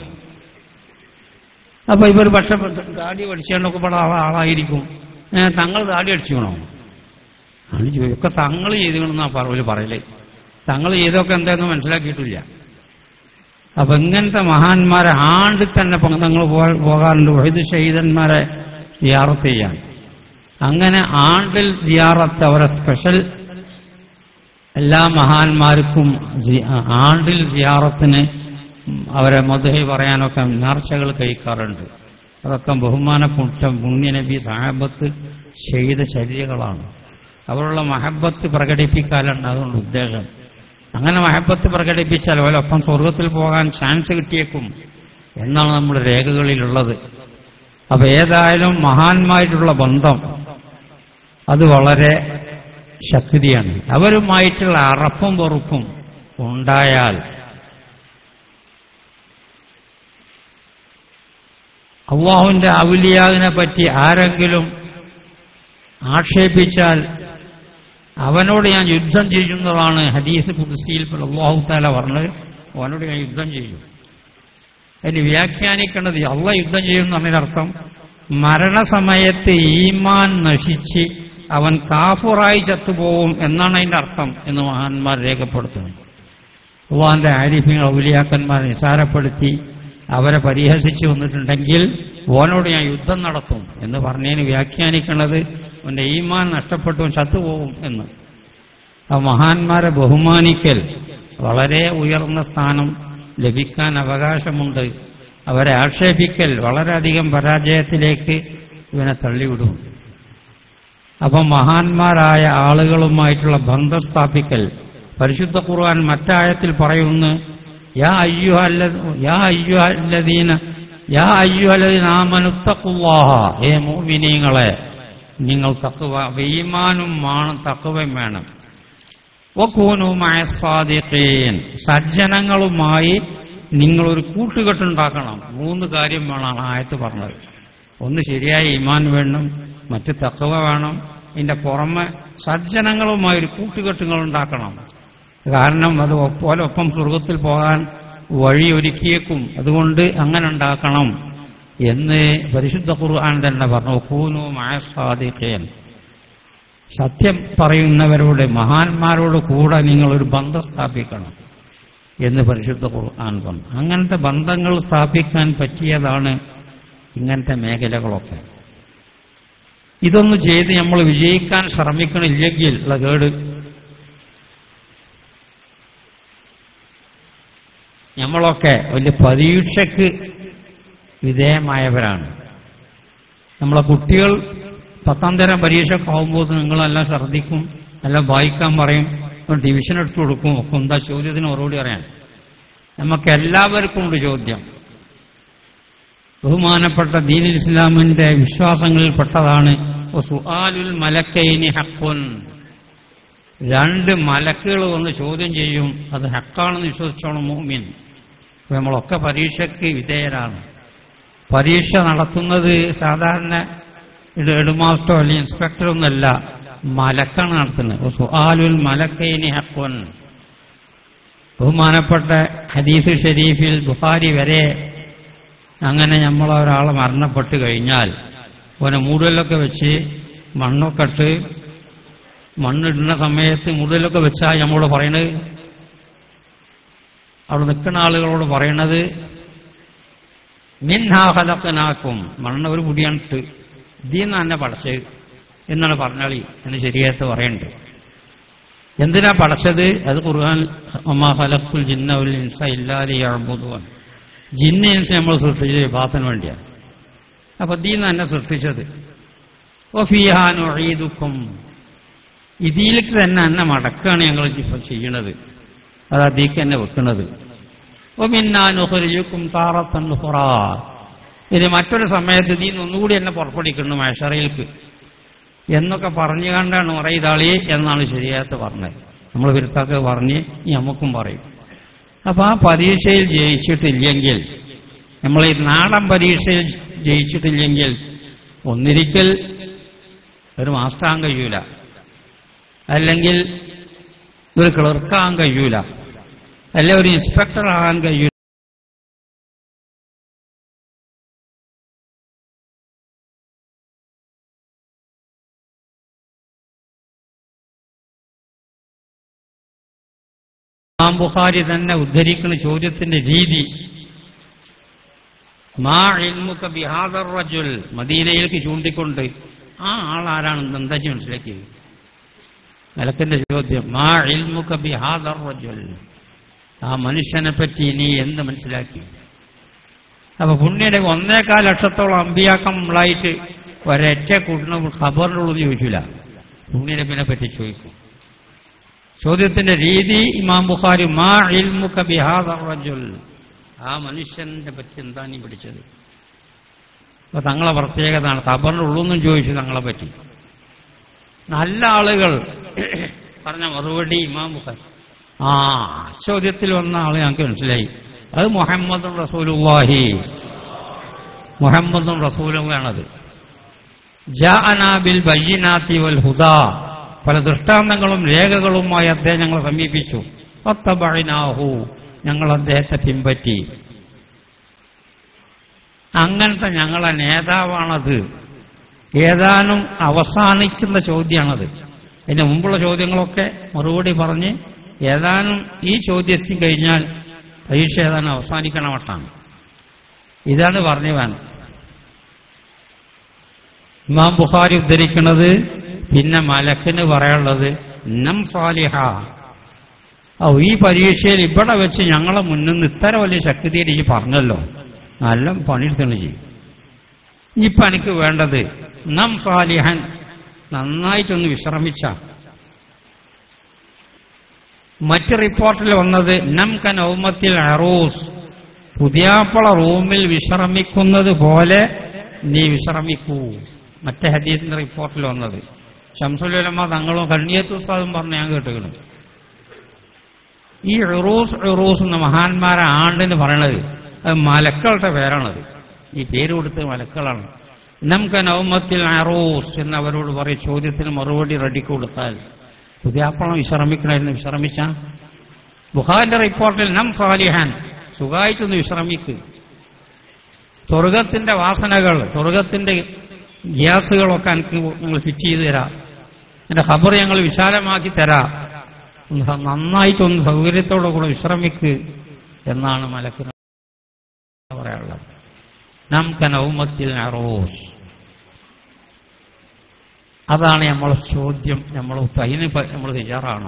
അപ്പൊ ഇവർ പക്ഷെ ദാടി പഠിച്ചേണ്ടൊക്കെ പെടാ ആളായിരിക്കും ഏ, തങ്ങൾ ദാടി അടിച്ചുകണോ ആണ് ചോദിക്കും ഒക്കെ തങ്ങൾ ചെയ്തുകണെന്നാ പറവല് പറയല് തങ്ങൾ ചെയ്തൊക്കെ എന്താണെന്ന് മനസ്സിലാക്കിയിട്ടില്ല അപ്പൊ ഇങ്ങനത്തെ മഹാന്മാരെ ആണ്ടിൽ തന്നെ പങ്ക് തങ്ങൾ പോ- പോകാറുണ്ട് വൈദ്യ ഷഹീദന്മാരെ സിയാറത്ത് ചെയ്യാൻ അങ്ങനെ ആണ്ടിൽ സിയാറത്ത് അവരെ സ്പെഷ്യൽ എല്ലാ മഹാന്മാർക്കും സി- ആണ്ടിൽ സിയാറത്തിന് അവരെ മധുഹി പറയാനൊക്കെ നേർച്ചകൾ കഴിക്കാറുണ്ട് അതൊക്കെ ബഹുമാനപ്പെട്ട പുണ്യനബി സാഹബത്ത് ചെയ്ത ചര്യകളാണ് അവരുള്ള മഹബത്ത് പ്രകടിപ്പിക്കാനാണ് അതുകൊണ്ട് ഉദ്ദേശം അങ്ങനെ മഹബത്ത് പ്രകടിപ്പിച്ചാൽ അവരൊപ്പം സ്വർഗത്തിൽ പോകാൻ ചാൻസ് കിട്ടിയേക്കും എന്നാണ് നമ്മുടെ രേഖകളിലുള്ളത് അപ്പൊ ഏതായാലും മഹാന്മായിട്ടുള്ള ബന്ധം അത് വളരെ ശക്തിയാണ് അവരുമായിട്ടുള്ള അറപ്പും വെറുപ്പും ഉണ്ടായാൽ അള്ളാഹുവിന്റെ ഔലിയാവിനെ പറ്റി ആരെങ്കിലും ആക്ഷേപിച്ചാൽ അവനോട് ഞാൻ യുദ്ധം ചെയ്യുന്നതാണ് ഹദീസ് കുർസിയിൽ അള്ളാഹു താല പറഞ്ഞത് അവനോട് ഞാൻ യുദ്ധം ചെയ്യും അതിന് വ്യാഖ്യാനിക്കേണ്ടത് അള്ള യുദ്ധം ചെയ്യും എന്നതിനർത്ഥം മരണസമയത്ത് ഈമാൻ നശിച്ച് അവൻ കാഫുറായി ചത്തുപോകും എന്നാണ് അതിന്റെ അർത്ഥം എന്ന് മഹാന്മാർ രേഖപ്പെടുത്തുന്നു അള്ളാഹിന്റെ ആരിഫ്യങ്ങൾ ഔലിയാക്കന്മാർ നിസാരപ്പെടുത്തി അവരെ പരിഹസിച്ചു വന്നിട്ടുണ്ടെങ്കിൽ ഓനോട് ഞാൻ യുദ്ധം നടത്തും എന്ന് പറഞ്ഞതിന് വ്യാഖ്യാനിക്കുന്നത് അവന്റെ ഈമാൻ നഷ്ടപ്പെട്ടു ചത്തുപോകും എന്ന് ആ മഹാന്മാരെ ബഹുമാനിക്കൽ വളരെ ഉയർന്ന സ്ഥാനം ലഭിക്കാൻ അവകാശമുണ്ട് അവരെ ആക്ഷേപിക്കൽ വളരെയധികം പരാജയത്തിലേക്ക് ഇവനെ തള്ളിവിടും അപ്പം മഹാന്മാരായ ആളുകളുമായിട്ടുള്ള ബന്ധം സ്ഥാപിക്കൽ പരിശുദ്ധ ഖുർആൻ മറ്റായത്തിൽ പറയുന്നു യാ അയ്യുഹല്ല യാ അയ്യുഹല്ലദീന യാ അയ്യുഹല്ലദീന ആമനുത്തഖുല്ലാഹ ഏ മുഅ്മിനീങ്ങളെ നിങ്ങൾ തഖ്വ ഈമാനും വേണം തഖ്വയും വേണം വക്കൂനു മയസ്വാദിഖീൻ സജ്ജനങ്ങളുമായി നിങ്ങളൊരു കൂട്ടുകെട്ടുണ്ടാക്കണം മൂന്ന് കാര്യം വേണം ആയത്ത് പറഞ്ഞത് ഒന്ന് ശരിയായ ഈമാൻ വേണം മറ്റ് തക്കവ വേണം ഇതിന്റെ പുറമെ സജ്ജനങ്ങളുമായി ഒരു കൂട്ടുകെട്ടുകൾ ഉണ്ടാക്കണം കാരണം അത് പോലെ ഒപ്പം സ്വർഗത്തിൽ പോകാൻ വഴി ഒരുക്കിയേക്കും അതുകൊണ്ട് അങ്ങനെ ഉണ്ടാക്കണം എന്ന് പരിശുദ്ധ ഖുർആൻ തന്നെ പറഞ്ഞു കൂനു മയസ്വാദിഖീൻ സത്യം പറയുന്നവരോട് മഹാന്മാരോട് കൂടെ നിങ്ങൾ ഒരു ബന്ധം സ്ഥാപിക്കണം എന്ന് പരിശുദ്ധ ഖുർആൻ പറഞ്ഞു അങ്ങനത്തെ ബന്ധങ്ങൾ സ്ഥാപിക്കാൻ പറ്റിയതാണ് ഇങ്ങനത്തെ മേഖലകളൊക്കെ ഇതൊന്നും ചെയ്ത് നമ്മൾ വിജയിക്കാൻ ശ്രമിക്കണില്ലെങ്കിൽ ഉള്ള കേട് നമ്മളൊക്കെ വലിയ പരീക്ഷയ്ക്ക് വിധേയമായവരാണ് നമ്മളെ കുട്ടികൾ പത്താം തരം പരീക്ഷയൊക്കെ ആകുമ്പോൾ നിങ്ങളെല്ലാം ശ്രദ്ധിക്കും എല്ലാം വായിക്കാൻ പറയും ഡിവിഷൻ എടുത്തു കൊടുക്കും ഒക്കെ എന്താ ചോദ്യത്തിന് മറുപടി പറയാൻ നമുക്ക് എല്ലാവർക്കും ഉണ്ട് ചോദ്യം ബഹുമാനപ്പെട്ട ദീൻ ഇസ്ലാമിന്റെ വിശ്വാസങ്ങളിൽപ്പെട്ടതാണ് സുആലുൽ മലക്കൈനി ഹക്കുൻ രണ്ട് മലക്കുകൾ വന്ന് ചോദ്യം ചെയ്യും അത് ഹക്കാണെന്ന് വിശ്വസിച്ചോണം മോമിൻ അപ്പൊ നമ്മളൊക്കെ പരീക്ഷയ്ക്ക് വിധേയരാണ് പരീക്ഷ നടത്തുന്നത് സാധാരണ ഹെഡ്മാസ്റ്ററോ അല്ലെങ്കിൽ ഇൻസ്പെക്ടറോ ഒന്നല്ല മലക്കാണ് നടത്തുന്നത് സുആലുൽ മലക്കൈനി ഹക്കുൻ ബഹുമാനപ്പെട്ട ഹദീഫ് ഷരീഫിൽ ബുഖാരി വരെ അങ്ങനെ നമ്മളൊരാളെ മരണപ്പെട്ട് കഴിഞ്ഞാൽ ഓനെ മൂടലൊക്കെ വെച്ച് മണ്ണൊക്കെ ഇട്ട് മണ്ണിടുന്ന സമയത്ത് മൂടലൊക്കെ വെച്ചാൽ നമ്മളോട് പറയണത് അവിടെ നിൽക്കുന്ന ആളുകളോട് പറയണത് മിൻഹാഹലക്കനാക്കും മണ്ണ് ഒരു കുടിയാണ് ഇട്ട് ഇതിന്ന് തന്നെ പടച്ചത് എന്നാണ് പറഞ്ഞാളി എന്ന് ശരിയായിട്ട് പറയുന്നുണ്ട് എന്തിനാ പടച്ചത് അത് ഖുർആൻ അമ്മാ ഹലക്കുൽ ജിന്ന ഉൽ ഇൻസ ഇല്ലാലി അഴുതുവാൻ ജിന്ന ഇൻസ നമ്മൾ സൃഷ്ടിച്ചത് വിഭാസന് വേണ്ടിയാണ് അപ്പൊ ദീന്ന് തന്നെ സൃഷ്ടിച്ചത് ഒഫിയാനുഴീതുക്കും ഇതിലേക്ക് തന്നെ എന്നെ മടക്കാണ് ഞങ്ങൾ ഇപ്പൊ ചെയ്യണത് അത് അതിലേക്ക് തന്നെ വെക്കുന്നത് ഒമിന്നാനുഹരിയുക്കും താറത്തൻ ഹുറാ ഇനി മറ്റൊരു സമയത്ത് നീ ഒന്നുകൂടി എന്നെ പുറപ്പെടുവിക്കുന്നു മേഷറയിൽക്ക് എന്നൊക്കെ പറഞ്ഞു കണ്ടാണ് പറയതാളി എന്നാണ് ശരിയാത്ത പറഞ്ഞത് നമ്മൾ വിരുത്താക്ക് പറഞ്ഞ് ഈ നമുക്കും പറയും അപ്പൊ ആ പരീക്ഷയിൽ ജയിച്ചിട്ടില്ലെങ്കിൽ നമ്മൾ ഈ നാടൻ പരീക്ഷയിൽ ജയിച്ചിട്ടില്ലെങ്കിൽ ഒന്നിരിക്കൽ ഒരു മാസ്റ്ററാൻ കഴിയൂല അല്ലെങ്കിൽ ഒരു ക്ലർക്കാകാൻ കഴിയൂല അല്ലെ ഒരു ഇൻസ്പെക്ടർ ആകാൻ കഴിയൂല ഇമാം ബുഖാരി തന്നെ ഉദ്ധരിക്കുന്ന ചോദ്യത്തിന്റെ രീതി മാ ഇൽമുക ബിഹാദർ റജുൽ മദീനയിലേക്ക് ചൂണ്ടിക്കൊണ്ട് ആ ആൾ ആരാണെന്ന് എന്താ ചെയ്യ മനസ്സിലാക്കിയത് നിലത്തിന്റെ ചോദ്യം മാ ഇൽമുക ബിഹാദർ റജുൽ ആ മനുഷ്യനെ പറ്റി നീ എന്ത് മനസ്സിലാക്കി അപ്പൊ പുണ്യയുടെ ഒന്നേകാൽ ലക്ഷത്തോളം അമ്പിയാക്കങ്ങളായിട്ട് ഒരൊറ്റ കൂട്ടിന് ഖബറിലുള്ളത് ചോദിച്ചില്ല പുണ്യനബിനെ പറ്റി ചോദിക്കും ചോദ്യത്തിന്റെ രീതി ഇമാം ബുഖാരി മാ ഇൽമുക ബിഹാദർ റജുൽ ആ മനുഷ്യന്റെ പറ്റി എന്താ നീ പഠിച്ചത് അപ്പൊ തങ്ങളെ പ്രത്യേകതയാണ് ഖബറിന്റെ ഉള്ളൊന്നും ചോദിച്ചു തങ്ങളെ പറ്റി നല്ല ആളുകൾ പറഞ്ഞ മറുപടി ഇമാം ബുഖാരി ആ ചോദ്യത്തിൽ വന്ന ആള് ഞങ്ങൾക്ക് മനസ്സിലായി അത് മുഹമ്മദ് റസൂലുള്ളാഹി മുഹമ്മദും റസൂലുമാണത് ജാഅനാബിൽ ബയ്യനാത്തി വൽ ഹുദാ പല ദൃഷ്ടാന്തങ്ങളും രേഖകളുമായി അദ്ദേഹം ഞങ്ങളെ സമീപിച്ചു ഒത്തബഴിനാഹു ഞങ്ങൾ അദ്ദേഹത്തെ പിൻപറ്റി അങ്ങനത്തെ ഞങ്ങളെ നേതാവാണത് ഏതാനും അവസാനിക്കുന്ന ചോദ്യമാണത് അതിന്റെ മുമ്പുള്ള ചോദ്യങ്ങളൊക്കെ മറുപടി പറഞ്ഞ് ഏതാനും ഈ ചോദ്യത്തിൽ കഴിഞ്ഞാൽ പരീക്ഷ ഏതാനും അവസാനിക്കണ മട്ടാണ് ഇതാണ് പറഞ്ഞു വേണം ഇമാം ബുഖാരി ഉദ്ധരിക്കുന്നത് പിന്നെ മലക്കിന് പറയാനുള്ളത് നം സാലിഹ ഓ ഈ പരീക്ഷയിൽ ഇവിടെ വെച്ച് ഞങ്ങളെ മുന്നിൽ നിന്ന് ഇത്ര വലിയ ശക്തിയിൽ ഈ പറഞ്ഞല്ലോ നല്ല പണിയെടുത്താണ് ചെയ്യും ഇനിയിപ്പൊ എനിക്ക് വേണ്ടത് നം സാലിഹൻ നന്നായിട്ടൊന്ന് വിശ്രമിച്ച മറ്റ് റിപ്പോർട്ടിൽ വന്നത് നം കൻ ഔമത്തിൽ അറൂസ് പുതിയാപ്പള റൂമിൽ വിശ്രമിക്കുന്നത് പോലെ നീ വിശ്രമിക്കൂ മറ്റേ ഹദീസിന്റെ റിപ്പോർട്ടിൽ വന്നത് ഷംസുലമ തങ്ങളും കണ്ണിയത്ത് ഉസ്താദും പറഞ്ഞ് ഞാൻ കേട്ടുകയാണ് ഈ ഉറൂസ് ഉറൂസ് എന്ന മഹാന്മാരെ ആണ്ടെന്ന് പറയണത് അത് മലക്കളുടെ പേരാണത് ഈ പേര് കൊടുത്ത് മലക്കളാണ് നമുക്ക് നവമത്തിൽ അറൂസ് എന്ന് അവരോട് പറയും ചോദ്യത്തിന് മറുപടി റെഡി കൊടുത്താൽ പുതിയാപ്പളം വിശ്രമിക്കണമായിരുന്നു വിശ്രമിച്ച ബുഹാന്റെ റിപ്പോർട്ടിൽ നം സാലിഹാൻ സുഖമായിട്ടൊന്ന് വിശ്രമിക്ക് സ്വർഗത്തിന്റെ വാസനകൾ സ്വർഗത്തിന്റെ ഗ്യാസുകളൊക്കെ എനിക്ക് നിങ്ങൾ ഫിറ്റ് ചെയ്ത് തരാം എന്റെ ഖബർ ഞങ്ങൾ വിശാലമാക്കി തരാം നന്നായിട്ടൊന്ന് സൗകര്യത്തോടു കൂടെ വിശ്രമിക്ക് എന്നാണ് മലക്ക് പറയാനുള്ളത് നം കനൗമത്തിൽ അറോസ് അതാണ് നമ്മളെ ചോദ്യം നമ്മൾ അതിന് നമ്മൾ തയ്യാറാണ്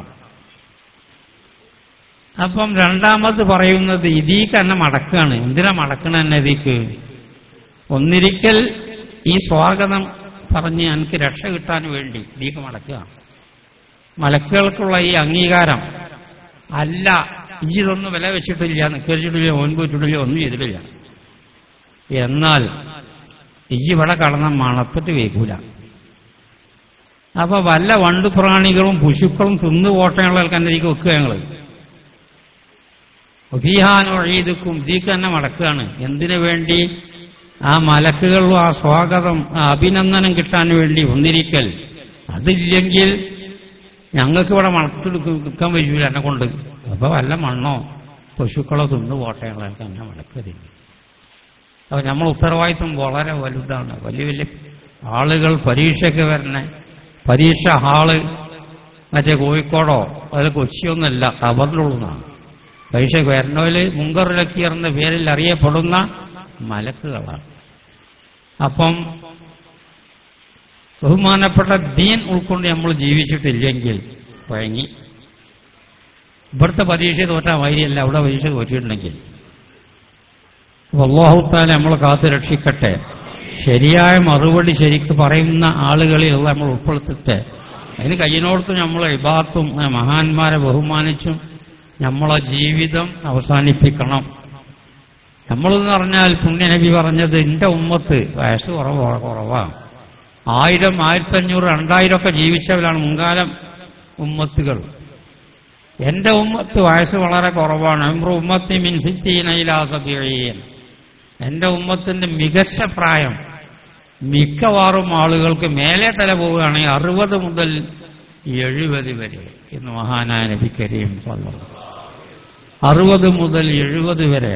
അപ്പം രണ്ടാമത് പറയുന്നത് ഇതീക്ക് തന്നെ മടക്കാണ് എന്തിനാ മടക്കണ തന്നെ ഇതിക്ക് ഒന്നിരിക്കൽ ഈ സ്വാഗതം പറഞ്ഞ് എനിക്ക് രക്ഷ കിട്ടാൻ വേണ്ടി ഇതിക്ക് മടക്കുക മലക്കുകൾക്കുള്ള ഈ അംഗീകാരം അല്ല ഈ ഇതൊന്നും വില വെച്ചിട്ടില്ല നിക്കരിച്ചിട്ടില്ല ഓൻകൂറ്റിട്ടില്ല ഒന്നും ചെയ്തിട്ടില്ല എന്നാൽ ഈ ഇവിടെ കടന്ന മണത്തിട്ട് വേക്കൂല അപ്പൊ വല്ല വണ്ടു പ്രാണികളും പശുക്കളും തിന്നു പോട്ടയുള്ള ആൾക്കാരിലേക്ക് വെക്കുക ഞങ്ങള് ഒബീഹാനൊഴീതുക്കും ഇതിക്ക് തന്നെ മടക്കുകയാണ് എന്തിനു വേണ്ടി ആ മലക്കുകളും ആ സ്വാഗതം ആ അഭിനന്ദനം കിട്ടാൻ വേണ്ടി ഒന്നിരിക്കൽ അതില്ലെങ്കിൽ ഞങ്ങൾക്ക് ഇവിടെ മണത്തെടുക്കാൻ പറ്റൂല എന്നെ കൊണ്ട് അപ്പൊ വല്ല മണ്ണോ പശുക്കളോ തിന്നു പോട്ടകളൊക്കെ എന്നെ മടക്കരുത് അപ്പൊ നമ്മൾ ഉത്തരവാദിത്വം വളരെ വലുതാണ് വലിയ വലിയ ആളുകൾ പരീക്ഷയ്ക്ക് വരണേ പരീക്ഷ ഹാള് മറ്റേ കോഴിക്കോടോ അതിൽ കൊച്ചിയൊന്നുമല്ല കബറിലുള്ളതാണ് പരീക്ഷയ്ക്ക് വരണോല് മുങ്കറിലക്കീർ എന്ന പേരിൽ അറിയപ്പെടുന്ന മലക്കുകളാണ് അപ്പം ബഹുമാനപ്പെട്ട ദീൻ ഉൾക്കൊണ്ട് നമ്മൾ ജീവിച്ചിട്ടില്ലെങ്കിൽ വഴങ്ങി ഇവിടുത്തെ പരീക്ഷ തോറ്റാ വൈരിയല്ല അവിടെ പരീക്ഷ തോറ്റിട്ടുണ്ടെങ്കിൽ അള്ളാഹുത്താല നമ്മൾ കാത്തു രക്ഷിക്കട്ടെ ശരിയായ മറുപടി ശരിക്ക് പറയുന്ന ആളുകളിൽ നമ്മൾ ഉൾപ്പെടുത്തിട്ട് അതിന് കഴിയുന്നോടത്ത് നമ്മൾ ഇബാത്തും മഹാന്മാരെ ബഹുമാനിച്ചും നമ്മളെ ജീവിതം അവസാനിപ്പിക്കണം നമ്മളെന്ന് പറഞ്ഞാൽ പുണ്യനബി പറഞ്ഞത് എന്റെ ഉമ്മത്ത് വയസ്സ് കുറവ് കുറവാണ് ആയിരം ആയിരത്തഞ്ഞൂറ് രണ്ടായിരം ഒക്കെ ജീവിച്ചവരാണ് മുൻകാലം ഉമ്മത്തുകൾ എന്റെ ഉമ്മത്ത് വയസ്സ് വളരെ കുറവാണ് എംറു ഉമ്മത്തി മിൻസിറ്റീനയിലാസബിയൻ എന്റെ ഉമ്മത്തിന്റെ മികച്ച പ്രായം മിക്കവാറും ആളുകൾക്ക് മേലെ തല പോവുകയാണെങ്കിൽ അറുപത് മുതൽ എഴുപത് വരെ എന്ന് മഹാനായ നബി കരീം പറഞ്ഞു അറുപത് മുതൽ എഴുപത് വരെ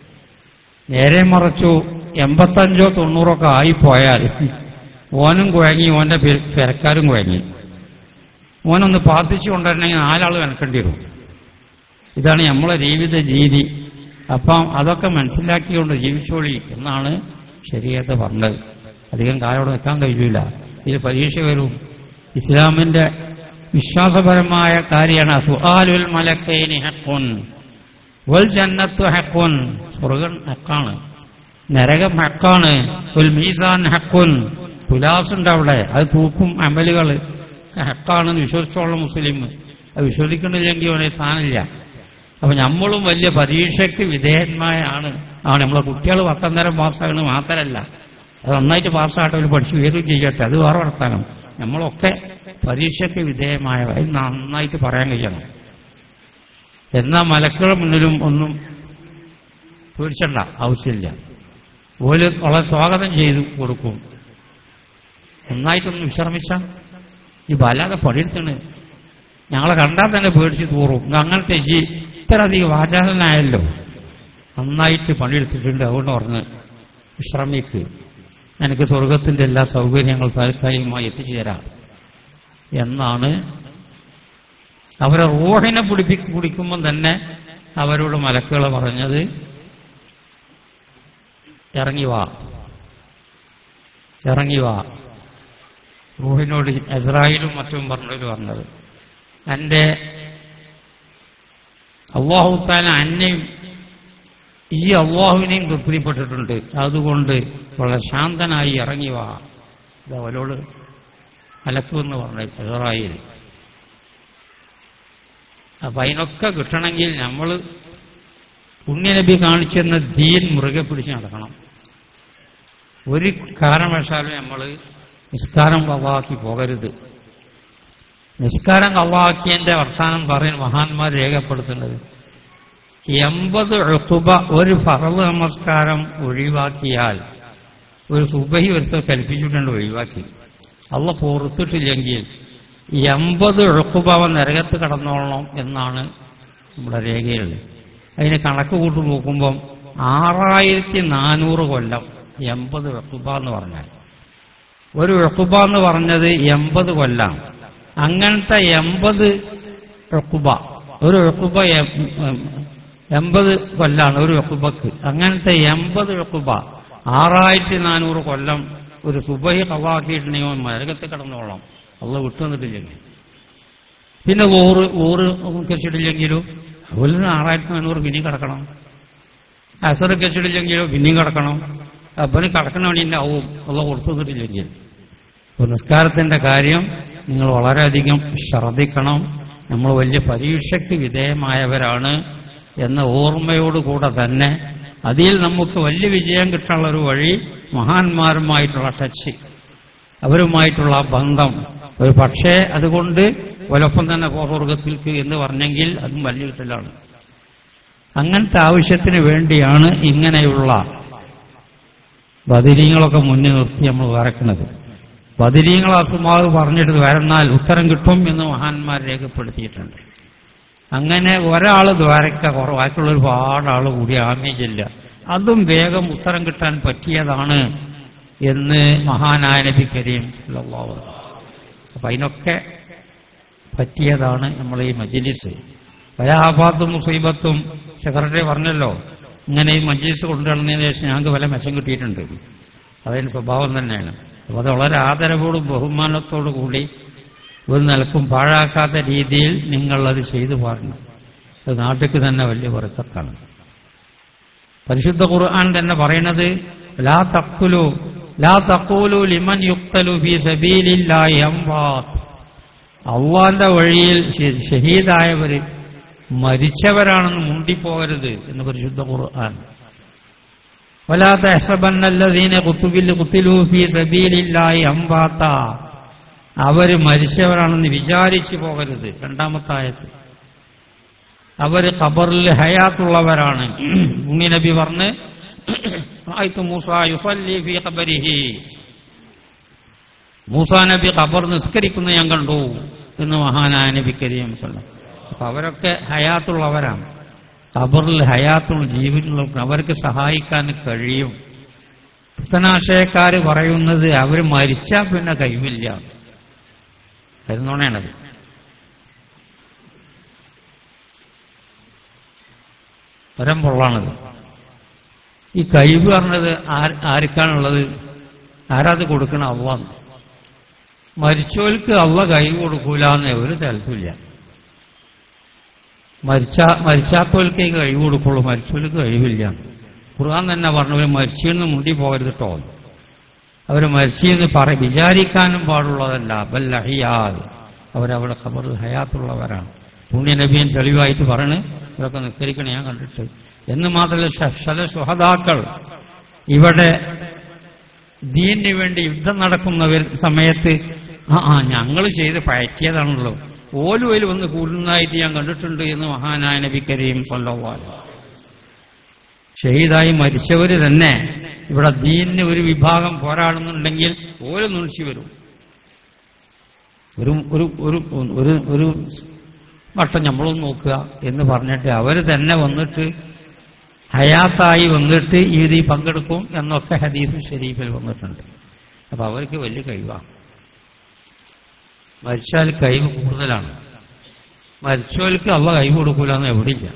നേരെ മറച്ചു എൺപത്തഞ്ചോ തൊണ്ണൂറൊക്കെ ആയിപ്പോയാൽ ഓനും കുഴങ്ങി ഓന്റെ പെരക്കാരും കുഴങ്ങി ഓനൊന്ന് പ്രാർത്ഥിച്ചു കൊണ്ടുവരണമെങ്കിൽ നാലാൾ വെനക്കേണ്ടി വരും ഇതാണ് നമ്മളെ ജീവിത രീതി അപ്പം അതൊക്കെ മനസ്സിലാക്കിക്കൊണ്ട് ജീവിച്ചോളി എന്നാണ് ശരീരത്തെ പറഞ്ഞത് അധികം കാലം അവിടെ നിൽക്കാൻ കഴിയില്ല ഇതിൽ പരീക്ഷ വരും ഇസ്ലാമിന്റെ വിശ്വാസപരമായ കാര്യമാണ് സുഹാലുൽ മലക്കൈനി ഹക്കുൻ വൽ ജന്നത്തു ഹക്കുൻ സ്വർഗം ഹക്കാണ് നരകം ഹക്കാണ് ഉൽ മീസാൻ ഹക്കുൻ തുലാസുണ്ട് അവിടെ അത് തൂക്കും അമലുകൾ ഹക്കാണെന്ന് വിശ്വസിച്ചോളം മുസ്ലിം അത് വിശ്വസിക്കണില്ലെങ്കിൽ അവനെ സ്ഥാനമില്ല അപ്പൊ നമ്മളും വലിയ പരീക്ഷയ്ക്ക് വിധേയന്മാരാണ് ആണ് നമ്മളെ കുട്ടികൾ പത്താം തരം പാസ്സാകണം മാത്രമല്ല അത് നന്നായിട്ട് പാസ്സാകട്ടെ അവർ പഠിച്ചു ഉയരുകയും ചെയ്യട്ടെ അത് വേറെ വർത്താനം നമ്മളൊക്കെ പരീക്ഷയ്ക്ക് വിധേയമായവ അത് നന്നായിട്ട് പറയാൻ കഴിയണം എന്നാൽ മലക്കുകളുടെ മുന്നിലും ഒന്നും പേടിച്ചണ്ട ആവശ്യമില്ല ഓല് വളരെ സ്വാഗതം ചെയ്തു കൊടുക്കും നന്നായിട്ടൊന്ന് വിശ്രമിച്ച ഈ വല്ലാതെ പണിയെടുത്താണ് ഞങ്ങളെ കണ്ടാൽ തന്നെ പേടിച്ച് തൂറും അങ്ങനത്തെ ഈ ഇത്ര അധികം വാചാലനായല്ലോ നന്നായിട്ട് പണിയെടുത്തിട്ടുണ്ട് അതുകൊണ്ട് പറഞ്ഞ് വിശ്രമിക്ക് എനിക്ക് സ്വർഗത്തിന്റെ എല്ലാ സൗകര്യങ്ങളും താൽക്കാലികമായി എത്തിച്ചു തരാം എന്നാണ് അവരെ റൂഹിനെ പിടിപ്പി പിടിക്കുമ്പം തന്നെ അവരോട് മലക്കുകൾ പറഞ്ഞത് ഇറങ്ങി വാ ഇറങ്ങി വാ റൂഹിനോട് എസ്രായിലും മറ്റും പറഞ്ഞത് പറഞ്ഞത് എൻ്റെ അള്ളാഹുത്താല അന്നയും ഈ അള്ളാഹുവിനെയും തൃപ്തിപ്പെട്ടിട്ടുണ്ട് അതുകൊണ്ട് വളരെ ശാന്തനായി ഇറങ്ങി വാ ഇത് അവരോട് അലക്കുമെന്ന് പറഞ്ഞു എസ്രായിൽ അപ്പൊ അതിനൊക്കെ കിട്ടണമെങ്കിൽ നമ്മൾ പുണ്യനബി കാണിച്ചെന്ന ദീൻ മുറുകെ പിടിച്ച് നടക്കണം ഒരു കാരണവശാലും നമ്മൾ നിസ്കാരം കവാക്കി പോകരുത് നിസ്കാരം കവാക്കിയന്റെ വർത്താനം പറയുന്ന മഹാന്മാർ രേഖപ്പെടുത്തുന്നത് എൺപത് എഴുത്തുബ ഒരു ഫറവ് നമസ്കാരം ഒഴിവാക്കിയാൽ ഒരു സുബഹി ഒരുത്തർ കൽപ്പിച്ചിട്ടുണ്ട് ഒഴിവാക്കി അള്ള പുറത്തിട്ടില്ലെങ്കിൽ എൺപത് എഴുക്കുബാവ നരകത്ത് കടന്നോളണം എന്നാണ് നമ്മുടെ രേഖയിൽ അതിന് കണക്ക് കൂട്ടി നോക്കുമ്പം ആറായിരത്തി നാനൂറ് കൊല്ലം എൺപത് വെക്കുബ എന്ന് പറഞ്ഞാൽ ഒരു വെക്കുബ എന്ന് പറഞ്ഞത് എൺപത് കൊല്ലം അങ്ങനത്തെ എൺപത് ഉക്കുബ ഒരു ഉക്കുബ എൺപത് കൊല്ലാണ് ഒരു ഉക്കുബക്ക് അങ്ങനത്തെ എൺപത് ഉക്കുബ ആറായിരത്തി നാനൂറ് കൊല്ലം ഒരു സുബഹി കവാക്കിയിട്ടുണ്ടെങ്കിൽ മരകത്ത് കിടന്നോളാം അള്ള വിട്ടുവന്നിട്ടില്ലെങ്കിൽ പിന്നെ ഓറ് ഓറ് കച്ചിട്ടില്ലെങ്കിലും അതുപോലെ തന്നെ ആറായിരത്തി നാനൂറ് പിന്നെയും കിടക്കണം അസർ കച്ചിട്ടില്ലെങ്കിലോ പിന്നെയും കിടക്കണം അപ്പന് കിടക്കണ വേണ്ടി ആവും ഉള്ള കൊടുത്തു തന്നിട്ടില്ലെങ്കിൽ അപ്പൊ നിസ്കാരത്തിന്റെ കാര്യം നിങ്ങൾ വളരെയധികം ശ്രദ്ധിക്കണം നമ്മൾ വലിയ പരീക്ഷയ്ക്ക് വിധേയമായവരാണ് എന്ന ഓർമ്മയോടുകൂടെ തന്നെ അതിൽ നമുക്ക് വലിയ വിജയം കിട്ടാനുള്ള ഒരു വഴി മഹാന്മാരുമായിട്ടുള്ള ടച്ച് അവരുമായിട്ടുള്ള ആ ബന്ധം ഒരു പക്ഷേ അതുകൊണ്ട് ഒലപ്പം തന്നെ പൂർവ്വവർഗത്തിൽക്ക് എന്ന് പറഞ്ഞെങ്കിൽ അതും വലിയൊരു തെല്ലാണ് അങ്ങനത്തെ ആവശ്യത്തിന് വേണ്ടിയാണ് ഇങ്ങനെയുള്ള ബദിരീങ്ങളൊക്കെ മുന്നിൽ നിർത്തി നമ്മൾ വരക്കുന്നത് ബദിരീങ്ങൾ അസുമാവ് പറഞ്ഞിട്ട് വരന്നാൽ ഉത്തരം കിട്ടും എന്ന് മഹാന്മാർ രേഖപ്പെടുത്തിയിട്ടുണ്ട് അങ്ങനെ ഒരാൾ ദ്വാരക്ക കുറവ് ബാക്കിയുള്ള ഒരുപാട് ആൾ കൂടി ആമീജില്ല അതും വേഗം ഉത്തരം കിട്ടാൻ പറ്റിയതാണ് എന്ന് മഹാനായ നബി കരീം സല്ലല്ലാഹു അലൈഹി വസല്ലം. അപ്പൊ അതിനൊക്കെ പറ്റിയതാണ് നമ്മൾ ഈ മജ്ലിസ് പല ആപാത്തും മുസീബത്തും സെക്രട്ടറി പറഞ്ഞല്ലോ ഇങ്ങനെ ഈ മജ്ലിസ് കൊണ്ടുവന്നതിന് ശേഷം ഞങ്ങൾക്ക് വല്ല മെച്ചം കിട്ടിയിട്ടുണ്ട് അതിന് സ്വഭാവം തന്നെയാണ് അപ്പോൾ അത് വളരെ ആദരവോടും ബഹുമാനത്തോടു കൂടി ഒരു നിലക്കും പാഴാക്കാത്ത രീതിയിൽ നിങ്ങളത് ചെയ്തു പാടണം അത് നാട്ടിക്ക് തന്നെ വലിയ വർക്കത്താണ് പരിശുദ്ധ ഖുർആൻ തന്നെ പറയുന്നത് ലാ തഖ്തുലു ലാ തഖൂലു ലിമൻ യുക്തലു ഫീ സബീലില്ലാഹി അംവാത്ത് അള്ളാന്റെ വഴിയിൽ ഷ- ഷഹീദായവര് മരിച്ചവരാണെന്ന് മുണ്ടിപ്പോകരുത് എന്ന് പരിശുദ്ധ ഖുർആൻ ولا تحسبن الذين قتلوا قتلوا في سبيل الله أمواتا അവര് മരിച്ചവരാണെന്ന് വിചാരിച്ചു പോകരുത് രണ്ടാമത്തെ ആയത്ത് അവര് ഖബറിൽ ഹയാത്തുള്ളവരാണ് ഉണ്ണി നബി പറഞ്ഞ് "റഅയ്തു മൂസ യുസല്ലി ഫീ ഖബരിഹി മൂസാ നബി ഖബർ നിസ്കരിക്കുന്ന ഞാൻ കണ്ടു എന്ന് മഹാനായ നബി കരീം സല്ലം അപ്പൊ അവരൊക്കെ ഹയാത്തുള്ളവരാണ് ഖബറിൽ ഹയാത്തുള്ള ജീവിതമുള്ള അവർക്ക് സഹായിക്കാൻ കഴിയും പുത്തനാശയക്കാര് പറയുന്നത് അവർ മരിച്ചാൽ പിന്നെ കഴിവില്ല കരുന്നോണയാണത് പരമ്പൊള്ളാണത് ഈ കഴിവ് പറഞ്ഞത് ആര്- ആർക്കാണുള്ളത് ആരാത് കൊടുക്കണ അള്ളാന്ന് മരിച്ചവർക്ക് അള്ള കഴിവ് കൊടുക്കൂലെന്ന് ഒരു തരത്തില്ല മരിച്ച മരിച്ചാത്തവർക്ക് കഴിവ് കൊടുക്കുള്ളൂ മരിച്ചവർക്ക് കഴിവില്ല ഖുർആൻ തന്നെ പറഞ്ഞു അവർ മരിച്ചെന്ന് മുണ്ടി പോകരുത് കേട്ടോ അവർ മരിച്ചെന്ന് പറ വിചാരിക്കാനും പാടുള്ളതല്ല ബല്ലഹിയാദ് അവരവിടെ ഖബറിൽ ഹയാത്തുള്ളവരാണ് പുണ്യ നബിയൻ തെളിവായിട്ട് പറയണ് ഇവരൊക്കെ നിസ്കരിക്കണേ ഞാൻ കണ്ടിട്ട് എന്ന് മാത്രമല്ല ശ- ചില സുഹതാക്കൾ ഇവിടെ ദീനിന് വേണ്ടി യുദ്ധം നടക്കുന്ന വര- സമയത്ത് ആ ആ ഞങ്ങൾ ചെയ്ത് പയറ്റിയതാണല്ലോ ഓലുവയിൽ വന്ന് കൂടുന്നതായിട്ട് ഞാൻ കണ്ടിട്ടുണ്ട് എന്ന് മഹാനായ നബി കരീം സല്ലല്ലാഹു ഷഹീദായി മരിച്ചവര് തന്നെ ഇവിടെ ദീനിന് ഒരു വിഭാഗം പോരാടുന്നുണ്ടെങ്കിൽ ഓല് നുണിച്ചു വരും ഒരു ഒരു ഒരു ഒരു ഒരു വട്ടം നമ്മളൊന്ന് നോക്കുക എന്ന് പറഞ്ഞിട്ട് അവർ തന്നെ വന്നിട്ട് ഹയാത്തായി വന്നിട്ട് ഇതിൽ പങ്കെടുക്കും എന്നൊക്കെ ഹദീസ് ഷരീഫിൽ വന്നിട്ടുണ്ട് അപ്പൊ അവർക്ക് വലിയ കഴിവാണ് മരിച്ചാൽ കഴിവ് കൂടുതലാണ് മരിച്ചവർക്ക് അള്ള കഴിവ് കൊടുക്കൂലെന്ന് എവിടെയില്ല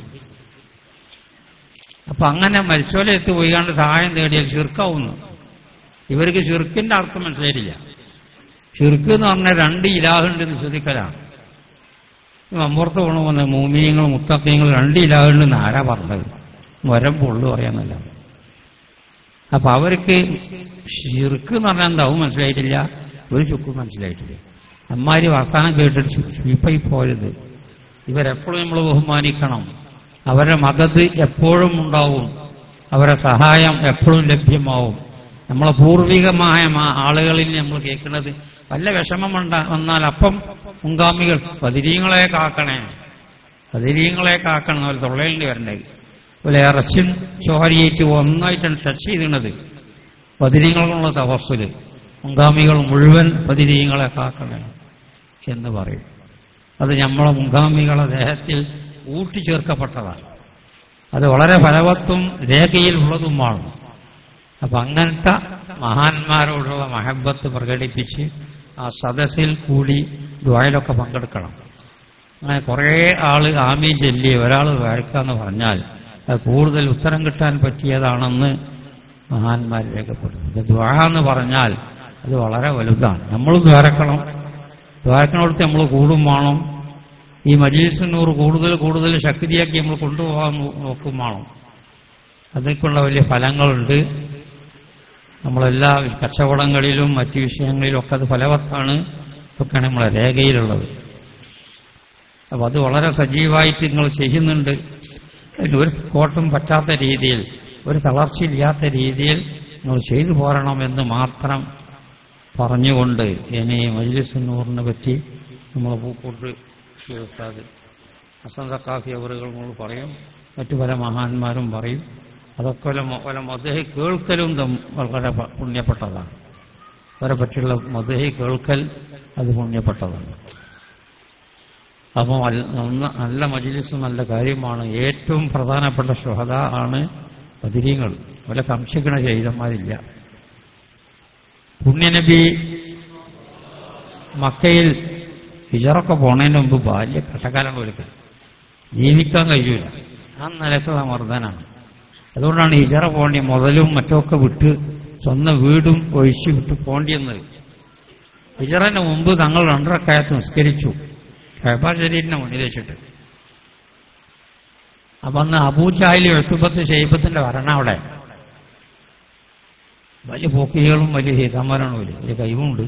അപ്പൊ അങ്ങനെ മരിച്ചോലെ എത്തി പോയിക്കാണ്ട് സഹായം തേടിയാൽ ചുരുക്കാവുന്നു ഇവർക്ക് ചുരുക്കിന്റെ അർത്ഥം മനസ്സിലായിട്ടില്ല ചുരുക്ക് എന്ന് പറഞ്ഞാൽ രണ്ട് ഇലാഹുണ്ട് നിശ്വസിക്കലാണ് അമ്പുറത്ത് പോകണമെന്ന് മൂമിയങ്ങൾ മുത്തക്കയങ്ങൾ രണ്ട് ഇലാഹുണ്ടെന്ന് ആരാ പറഞ്ഞത് വരം പൊള്ളു പറയാന്നല്ല അപ്പൊ അവർക്ക് ഷിർക്ക് എന്ന് പറഞ്ഞാൽ എന്താവും മനസ്സിലായിട്ടില്ല ഒരു ചുക്കും മനസ്സിലായിട്ടില്ല അമ്മാരി വർത്താനം കേട്ടിട്ട് ചീപ്പായി പോയത് ഇവരെപ്പോഴും നമ്മൾ ബഹുമാനിക്കണം അവരുടെ മദത് എപ്പോഴും ഉണ്ടാവും അവരുടെ സഹായം എപ്പോഴും ലഭ്യമാവും നമ്മളെ പൂർവികമായ മാ- ആളുകളിൽ നമ്മൾ കേൾക്കുന്നത് വല്ല വിഷമം ഉണ്ടാ- വന്നാൽ അപ്പം മുൻഗാമികൾ പതിരീങ്ങളെ കാക്കണേ പതിരീങ്ങളെ കാക്കണം അവർ തൊള്ളയിലിന്റെ വരണ്ടേ പോലെ ഇറച്ചും ചോരയേറ്റ് ഒന്നായിട്ടാണ് ടച്ച് ചെയ്തിരുന്നത് പതിരീങ്ങളുള്ള തപസ്സില് മുൻഗാമികൾ മുഴുവൻ പതിരീങ്ങളെ കാക്കണേ എന്ന് പറയും അത് നമ്മളെ മുൻഗാമികളെ ദേഹത്തിൽ ഊട്ടിച്ചേർക്കപ്പെട്ടതാണ് അത് വളരെ ഫലവത്തും രേഖയിൽ ഉള്ളതുമാണ് അപ്പൊ അങ്ങനത്തെ മഹാന്മാരോടുള്ള മഹബത്ത് പ്രകടിപ്പിച്ച് ആ സദസ്സിൽ കൂടി ദ്വായിലൊക്കെ പങ്കെടുക്കണം അങ്ങനെ കുറേ ആള് ആമീൻ ചൊല്ലി ഒരാൾ വരക്കാന്ന് പറഞ്ഞാൽ അത് കൂടുതൽ ഉത്തരം കിട്ടാൻ പറ്റിയതാണെന്ന് മഹാന്മാർ രേഖപ്പെടുത്തുന്നു ദ്വാ എന്ന് പറഞ്ഞാൽ അത് വളരെ വലുതാണ് നമ്മൾ ദ്വാരക്കണം ദ്വാരക്കണോടത്ത് നമ്മൾ കൂടും വേണം ഈ മജീസിനൂർ കൂടുതൽ കൂടുതൽ ശക്തിയാക്കി നമ്മൾ കൊണ്ടുപോകാൻ നോ- നോക്കും വേണം അതൊക്കെയുള്ള വലിയ ഫലങ്ങളുണ്ട് നമ്മളെല്ലാ കച്ചവടങ്ങളിലും മറ്റു വിഷയങ്ങളിലും ഒക്കെ അത് ഫലവത്താണ് ഇതൊക്കെയാണ് നമ്മളെ രേഖയിലുള്ളത് അപ്പം അത് വളരെ സജീവമായിട്ട് നിങ്ങൾ ചെയ്യുന്നുണ്ട് അതിന് ഒരു കോട്ടും പറ്റാത്ത രീതിയിൽ ഒരു തളർച്ചയില്ലാത്ത രീതിയിൽ നിങ്ങൾ ചെയ്തു പോരണമെന്ന് മാത്രം പറഞ്ഞുകൊണ്ട് ഇനി മജ്ലിസുന്നൂറിനെ പറ്റി നമ്മൾ പൂക്കൂട്ട് ഉസ്താദ് ഹസൻ സക്കാഫി അവറുകൾ നമ്മൾ പറയും മറ്റു പല മഹാന്മാരും പറയും അതൊക്കെ പല മ- പല മധുഹി കേൾക്കലും തം- വളരെ പ- പുണ്യപ്പെട്ടതാണ് അവരെ പറ്റിയുള്ള മധുഹി കേൾക്കൽ അത് പുണ്യപ്പെട്ടതാണ് അപ്പോൾ നല്ല- നല്ല മജിലിസ് നല്ല കാര്യമാണ് ഏറ്റവും പ്രധാനപ്പെട്ട ശുഹദ ആണ് ബദിരീങ്ങൾ അവരെ സംശയിക്കണ ചെയ്തന്മാരില്ല പുണ്യനബി മക്കയിൽ ഹിജറൊക്കെ പോണതിന് മുമ്പ് ബാല്യ കഷ്ടകാലം ഒരുക്കൽ ജീവിക്കാൻ കഴിയൂല ആ നിലക്കുള്ള മർദ്ദനാണ് അതുകൊണ്ടാണ് ഹിജറ പോണ്ടി മുതലും മറ്റൊക്കെ വിട്ട് സ്വന്തം വീടും ഒഴിച്ചു വിട്ട് പോണ്ടിയെന്നത് ഹിജറിന് മുമ്പ് തങ്ങൾ രണ്ടരക്കായത്ത് നിസ്കരിച്ചു ഷഹബാ ശരീരിനെ മുന്നിൽ വെച്ചിട്ട് അപ്പൊ അന്ന് അബൂജാഹിലി എഴുത്തുപത്ത് ഷെയ്ബത്തിന്റെ ഭരണം അവിടെ വലിയ പോക്കികളും വലിയ ഹീതന്മാരാണ് വലിയ വലിയ കഴിവുണ്ട്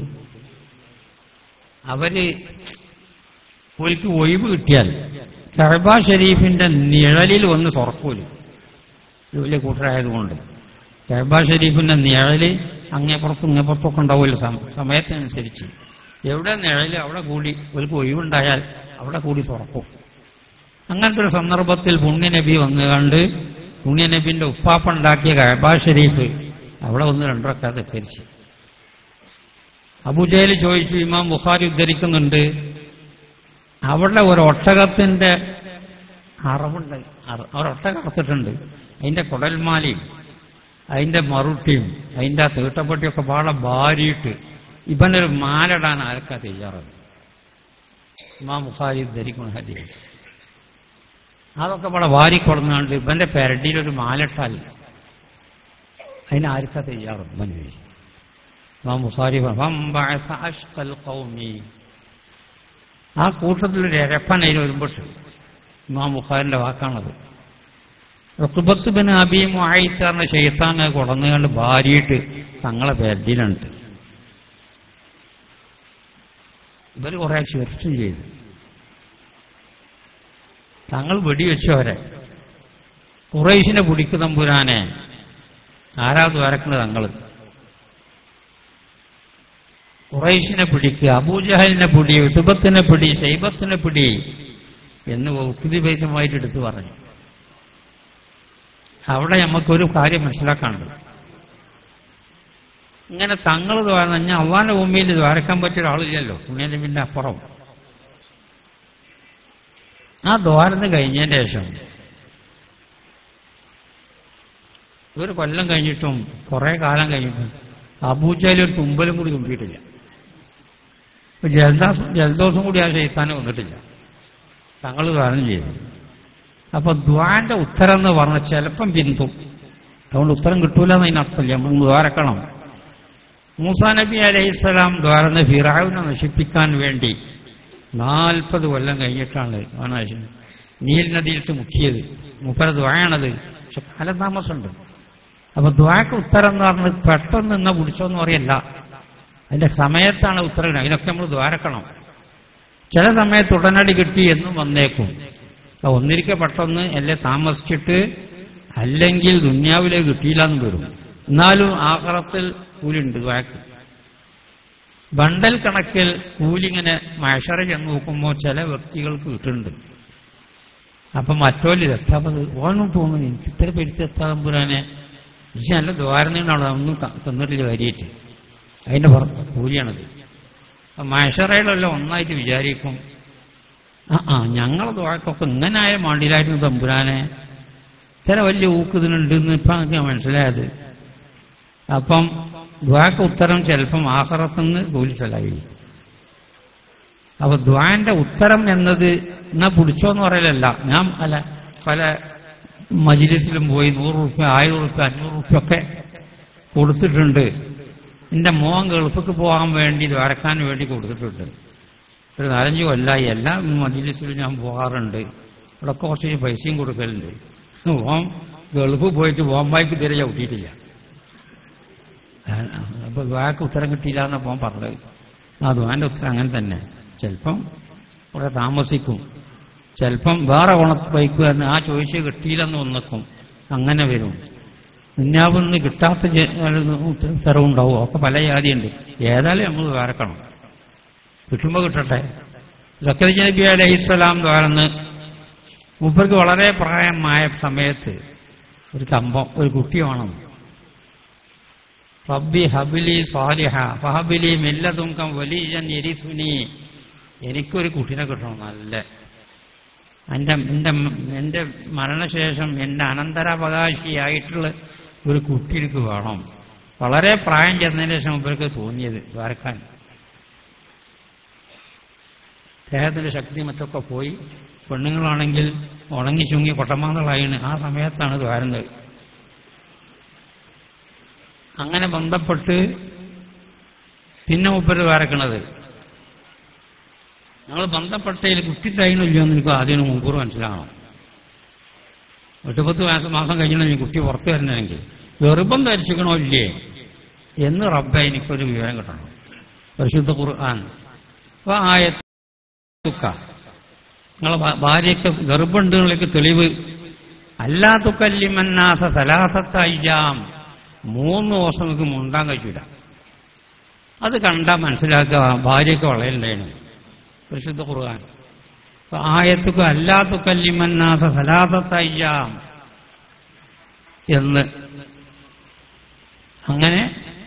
അവര് ഒരിക്കൽ ഒഴിവ് കിട്ടിയാൽ ഷഹബ ഷരീഫിന്റെ നിഴലിൽ വന്ന് തുറക്കൂല് ഒരു വലിയ കൂട്ടരായതുകൊണ്ട് ഷഹബ ഷരീഫിന്റെ നിഴല് അങ്ങേപ്പുറത്തും ഇങ്ങേപ്പുറത്തൊക്കെ ഉണ്ടാവുമല്ലോ സം- സമയത്തിനനുസരിച്ച് എവിടെ നിഴല് അവിടെ കൂടി ഒരു ഒഴിവുണ്ടായാൽ അവിടെ കൂടി തുറക്കും അങ്ങനത്തെ ഒരു സന്ദർഭത്തിൽ പുണ്യനബി വന്ന് കണ്ട് പുണ്യനബിന്റെ ഉപ്പാപ്പുണ്ടാക്കിയ കഴബ ഷരീഫ് അവിടെ വന്ന് രണ്ടരക്കാതെ തെറ്റിച്ച് അബുജയിൽ ചോദിച്ചു ഇമാം ബുഖാരി ഉദ്ധരിക്കുന്നുണ്ട് അവിടെ ഒരു ഒട്ടകത്തിന്റെ അറവുണ്ട് അറ- ഒരൊട്ടകം അറുത്തിട്ടുണ്ട് അതിന്റെ കുടൽമാലയും അതിന്റെ മറുട്ടിയും അതിന്റെ ആ തീട്ടപ്പെട്ടിയൊക്കെ പാടെ ഭാരിയിട്ട് ഇവനൊരു മാലിടാൻ ആർക്കാ തയ്യാറത് ഇമാം ബുഖാരി ഉദ്ധരിക്കുന്ന ഹദീസ് അതൊക്കെ ഇവിടെ വാരിക്കൊടുന്നാണ്ട് ഇവന്റെ പെരടിയിലൊരു മാലിട്ടാൽ അതിന് ആർക്കാ തയ്യാറും ഇവൻ ചോദിച്ചു ഇമാം ബുഖാരി പറഞ്ഞു, "ഫംബഅസ അഷ്ഖൽ ഖൗമി." ആ കൂട്ടത്തിലൊരു എരപ്പൻ അതിൽ വരുമ്പോൾ ഇമാം ബുഖാരിന്റെ വാക്കാണത് റുക്കുബത്ത് ബിൻ അബി മുആയിത്താറിന്റെ ഷെയ്ത്താനെ കൊടന്നുകൊണ്ട് ഭാര്യയിട്ട് തങ്ങളെ പെരടിയിലുണ്ട് ഇവർ കുറെ ചർച്ച ചെയ്തു തങ്ങൾ വെടിവെച്ചവരെ കുറേശിനെ പിടിക്കു തമ്പുരാനെ ആരാ വരക്കുന്നത് തങ്ങൾ കുറേശിനെ പിടിക്കുക അബൂജഹലിനെ പിടി ഉസുബത്തിനെ പിടി ശൈബത്തിനെ പിടി എന്ന് ഉക്തിഭേദമായിട്ട് എടുത്തു പറഞ്ഞു അവിടെ നമുക്കൊരു കാര്യം മനസ്സിലാക്കാനുണ്ട് ഇങ്ങനെ തങ്ങൾ പറഞ്ഞാൽ അള്ളാന്റെ ഭൂമിയിൽ ദ്വാരക്കാൻ പറ്റിയ ഒരാളില്ലല്ലോ പുണ്യനബിന്റെ അപ്പുറം ആ ദ്വാരന്ന് കഴിഞ്ഞതിന് ശേഷം ഒരു കൊല്ലം കഴിഞ്ഞിട്ടും കുറെ കാലം കഴിഞ്ഞിട്ടും അബൂജയിൽ ഒരു തുമ്പലും കൂടി തുമ്പിയിട്ടില്ല ഇപ്പൊ ജലദോഷം ജലദോഷം കൂടി ആ ശൈത്താനം വന്നിട്ടില്ല തങ്ങൾ ദ്വാരം ചെയ്തു അപ്പൊ ദ്വാന്റെ ഉത്തരം എന്ന് പറഞ്ഞ ചിലപ്പം ബിന്ദു അതുകൊണ്ട് ഉത്തരം കിട്ടൂല എന്നതിനർത്ഥമില്ല നമ്മൾ ദ്വാരക്കണം മൂസാ നബി അലൈഹിസ്സലാം ദ്വാരന്ന് ഫിറാവിനെ നശിപ്പിക്കാൻ വേണ്ടി നാൽപ്പത് കൊല്ലം കഴിഞ്ഞിട്ടാണ് അവനാശം നീൽ നദിയിലിട്ട് മുക്കിയത് മുപ്പര ദ്വായാണത് പക്ഷെ കാലതാമസമുണ്ട് അപ്പൊ ദ്വാക്ക് ഉത്തരം എന്ന് പറഞ്ഞത് പെട്ടെന്ന് നിന്ന പിടിച്ചോന്ന് പറയല്ല അതിന്റെ സമയത്താണ് ഉത്തരം അതിനൊക്കെ നമ്മൾ ദ്വാരക്കണം ചില സമയത്ത് ഉടനടി കിട്ടി എന്നും വന്നേക്കും അപ്പൊ ഒന്നിരിക്കെ പെട്ടെന്ന് അല്ലെ താമസിച്ചിട്ട് അല്ലെങ്കിൽ ദുന്യാവിലേക്ക് കിട്ടിയില്ല എന്ന് വരും എന്നാലും ആഹ്റത്തിൽ കൂലിണ്ട് ദ്വാക്ക് ബണ്ടൽ കണക്കിൽ കൂലിങ്ങനെ മഴഷറ ചെന്ന് നോക്കുമ്പോൾ ചില വ്യക്തികൾക്ക് കിട്ടുന്നുണ്ട് അപ്പൊ മറ്റോല് രക്ഷാപത് ഓണം തോന്നുന്നു എനിക്ക് ഇത്ര പെരുത്തി എത്താതമ്പുരാനെ പക്ഷെ നല്ല ദ്വാരനാണ് ഒന്നും ക- തന്നിട്ടില്ല കാര്യമായിട്ട് അതിന്റെ പുറത്ത് കൂലിയാണത് മഴഷറയിലല്ല ഒന്നായിട്ട് വിചാരിക്കും ആ ആ ഞങ്ങളെ ദ്വാരക്കൊക്കെ ഇങ്ങനെ ആയ മാണ്ടിയിലായിരുന്നു തമ്പുരാനെ ചില വലിയ ഊക്കുതിനുണ്ടെന്ന് ഇപ്പം എനിക്ക് മനസ്സിലായത് അപ്പം ദ്വാക്ക് ഉത്തരം ചിലപ്പം ആഹ്റത്തുനിന്ന് കൂലി ചെലവായിരിക്കും അപ്പൊ ദ്വാന്റെ ഉത്തരം എന്നത് എന്നാ പിടിച്ചോന്ന് പറയലല്ല ഞാൻ അല്ല പല മജിലിസിലും പോയി നൂറ് റുപ്യ ആയിരം റുപ്യ അഞ്ഞൂറ് റുപ്യ ഒക്കെ കൊടുത്തിട്ടുണ്ട് എന്റെ മോൻ ഗൾഫിക്ക് പോകാൻ വേണ്ടി ദ്വാരക്കാൻ വേണ്ടി കൊടുത്തിട്ടുണ്ട് ഒരു നാലഞ്ച് കൊല്ലായി എല്ലാ മജിലിസിലും ഞാൻ പോകാറുണ്ട് ഇവിടെ കുറച്ച് പൈസയും കൊടുക്കലുണ്ട് ഓൻ ഗൾഫ് പോയിട്ട് ബോംബായിക്ക് ഇതുവരെ ചവിട്ടിയിട്ടില്ല അപ്പൊ ദ്വാക്ക് ഉത്തരം കിട്ടിയില്ല എന്നാ പോകാൻ പറഞ്ഞത് ആ ദ്വാന്റെ ഉത്തരം അങ്ങനെ തന്നെ ചിലപ്പം ഇവിടെ താമസിക്കും ചിലപ്പം വേറെ ഉണക്ക് തന്നെ ആ ചോദിച്ച് കിട്ടിയില്ലെന്ന് ഒന്നക്കും അങ്ങനെ വരും നിന്നാവുന്ന് കിട്ടാത്ത ജ- ഉത്തരവുണ്ടാവും ഒക്കെ പല ജാതിയുണ്ട് ഏതായാലും നമ്മൾ വേറക്കണം കിട്ടുമ്പോൾ കിട്ടട്ടെ സക്കറിജ നബി അലഹിസ്സലാം ദ്വാരന്ന് മൂപ്പർക്ക് വളരെ പ്രായമായ സമയത്ത് ഒരു കമ്പം ഒരു കുട്ടി വേണം റബ്ബി ഹബിലി സ്വാലിഹ ഫഹബിലി മില്ലതുങ്കം വലിയൻ എരിസുനി എനിക്കൊരു കുട്ടീനെ കിട്ടണം നല്ല എൻ്റെ എൻ്റെ എൻ്റെ മരണശേഷം എൻ്റെ അനന്തരാവകാശിയായിട്ടുള്ള ഒരു കുട്ടി എനിക്ക് വേണം വളരെ പ്രായം ചെന്നതിന് ശേഷം ഇവർക്ക് തോന്നിയത് ദ്വാരക്കാൻ ദേഹത്തിന്റെ ശക്തി മറ്റൊക്കെ പോയി പെണ്ണുങ്ങളാണെങ്കിൽ ഉണങ്ങി ചുങ്ങി കൊട്ടമാന്തളായിന് ആ സമയത്താണ് ദ്വാരുന്നത് അങ്ങനെ ബന്ധപ്പെട്ട് പിന്നെ മുപ്പര് വരക്കണത് ഞങ്ങൾ ബന്ധപ്പെട്ടതിൽ കുട്ടിത്തായിനില്ലയോ എന്ന് എനിക്ക് ആദ്യം മുമ്പൂർ മനസ്സിലാകണം എട്ടുപത്ത് മാസം മാസം കഴിഞ്ഞാൽ കുട്ടി പുറത്തു വരണമെങ്കിൽ ഗർഭം ധരിച്ചിക്കണോ ഇല്ലേ എന്ന് റബ്ബ എനിക്കൊരു വിവരം കിട്ടണം പരിശുദ്ധ ഖുർആൻ അപ്പൊ ആയത്തുക്ക നിങ്ങളെ ഭാ- ഭാര്യയ്ക്ക് ഗർഭമുണ്ടെന്നുള്ളക്ക് തെളിവ് അല്ലാത്തുക്കല്ലിമന്നാസ സലാസത്ത അയ്യാം മൂന്ന് ദിവസം നിങ്ങൾക്ക് മുണ്ടാൻ കഴിച്ചില്ല അത് കണ്ടാൽ മനസ്സിലാക്കുക ഭാര്യയ്ക്ക് വളയലുണ്ടായിരുന്നു പരിശുദ്ധ ഖുർആൻ അപ്പൊ ആയത്തുക അല്ലാത്തുക്കല്ലിമന്നാസ സലാസത്ത അയ്യാം എന്ന് അങ്ങനെ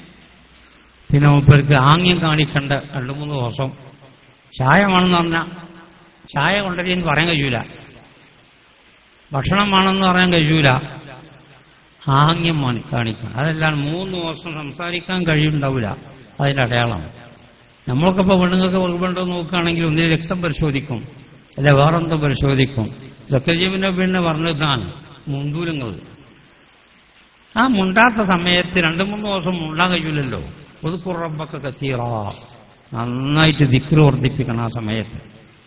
പിന്നെ മൂപ്പർക്ക് ആംഗ്യം കാണിക്കേണ്ട രണ്ടു മൂന്ന് ദിവസം ചായ വേണമെന്ന് പറഞ്ഞാൽ ചായ കൊണ്ടുവരിയെന്ന് പറയാൻ കഴിയൂല ഭക്ഷണം വേണമെന്ന് പറയാൻ കഴിയൂല ആംഗ്യം മണി കാണിക്കണം അതെല്ലാം മൂന്ന് ദിവസം സംസാരിക്കാൻ കഴിയുണ്ടാവില്ല അതിന്റെ അടയാളം നമ്മൾക്കിപ്പോൾ പെണ്ണുങ്ങൾക്ക് വെറുപുണ്ടോ നോക്കുകയാണെങ്കിൽ ഒന്നിന് രക്തം പരിശോധിക്കും അല്ലെ വേറെന്തോ പരിശോധിക്കും സക്കജീവിനെ പിന്നെ പറഞ്ഞതാണ് മുണ്ടൂലങ്ങൾ ആ മുണ്ടാത്ത സമയത്ത് രണ്ടു മൂന്ന് ദിവസം മുണ്ടാൻ കഴിയില്ലല്ലോ പുതുക്കുറമ്പൊക്കെ കത്തീറ നന്നായിട്ട് ദിക്റ് വർദ്ധിപ്പിക്കണം ആ സമയത്ത്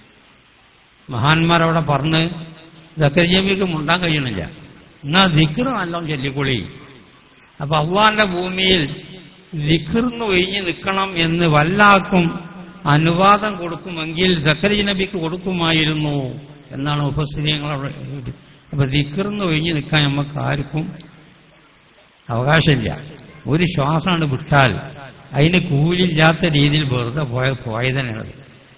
മഹാന്മാരവിടെ പറഞ്ഞ് സക്കരിജീവിക്ക് മുണ്ടാൻ കഴിയണില്ല എന്നാ ദിക്റ് നല്ലോണം ചൊല്ലിക്കൊളി അപ്പൊ അള്ളാന്റെ ഭൂമിയിൽ ദിക്റിന്ന് ഒഴിഞ്ഞു നിൽക്കണം എന്ന് വല്ലാക്കും അനുവാദം കൊടുക്കുമെങ്കിൽ സക്കരി നബിക്ക് കൊടുക്കുമായിരുന്നു എന്നാണ് ഉപസ്ഥിതികളവിടെ അപ്പൊ ദിക്റിന്ന് ഒഴിഞ്ഞു നിൽക്കാൻ നമുക്ക് ആർക്കും അവകാശമില്ല ഒരു ശ്വാസമാണ് വിട്ടാൽ അതിന് കൂലില്ലാത്ത രീതിയിൽ വെറുതെ പോയ പോയതന്നെയാണ്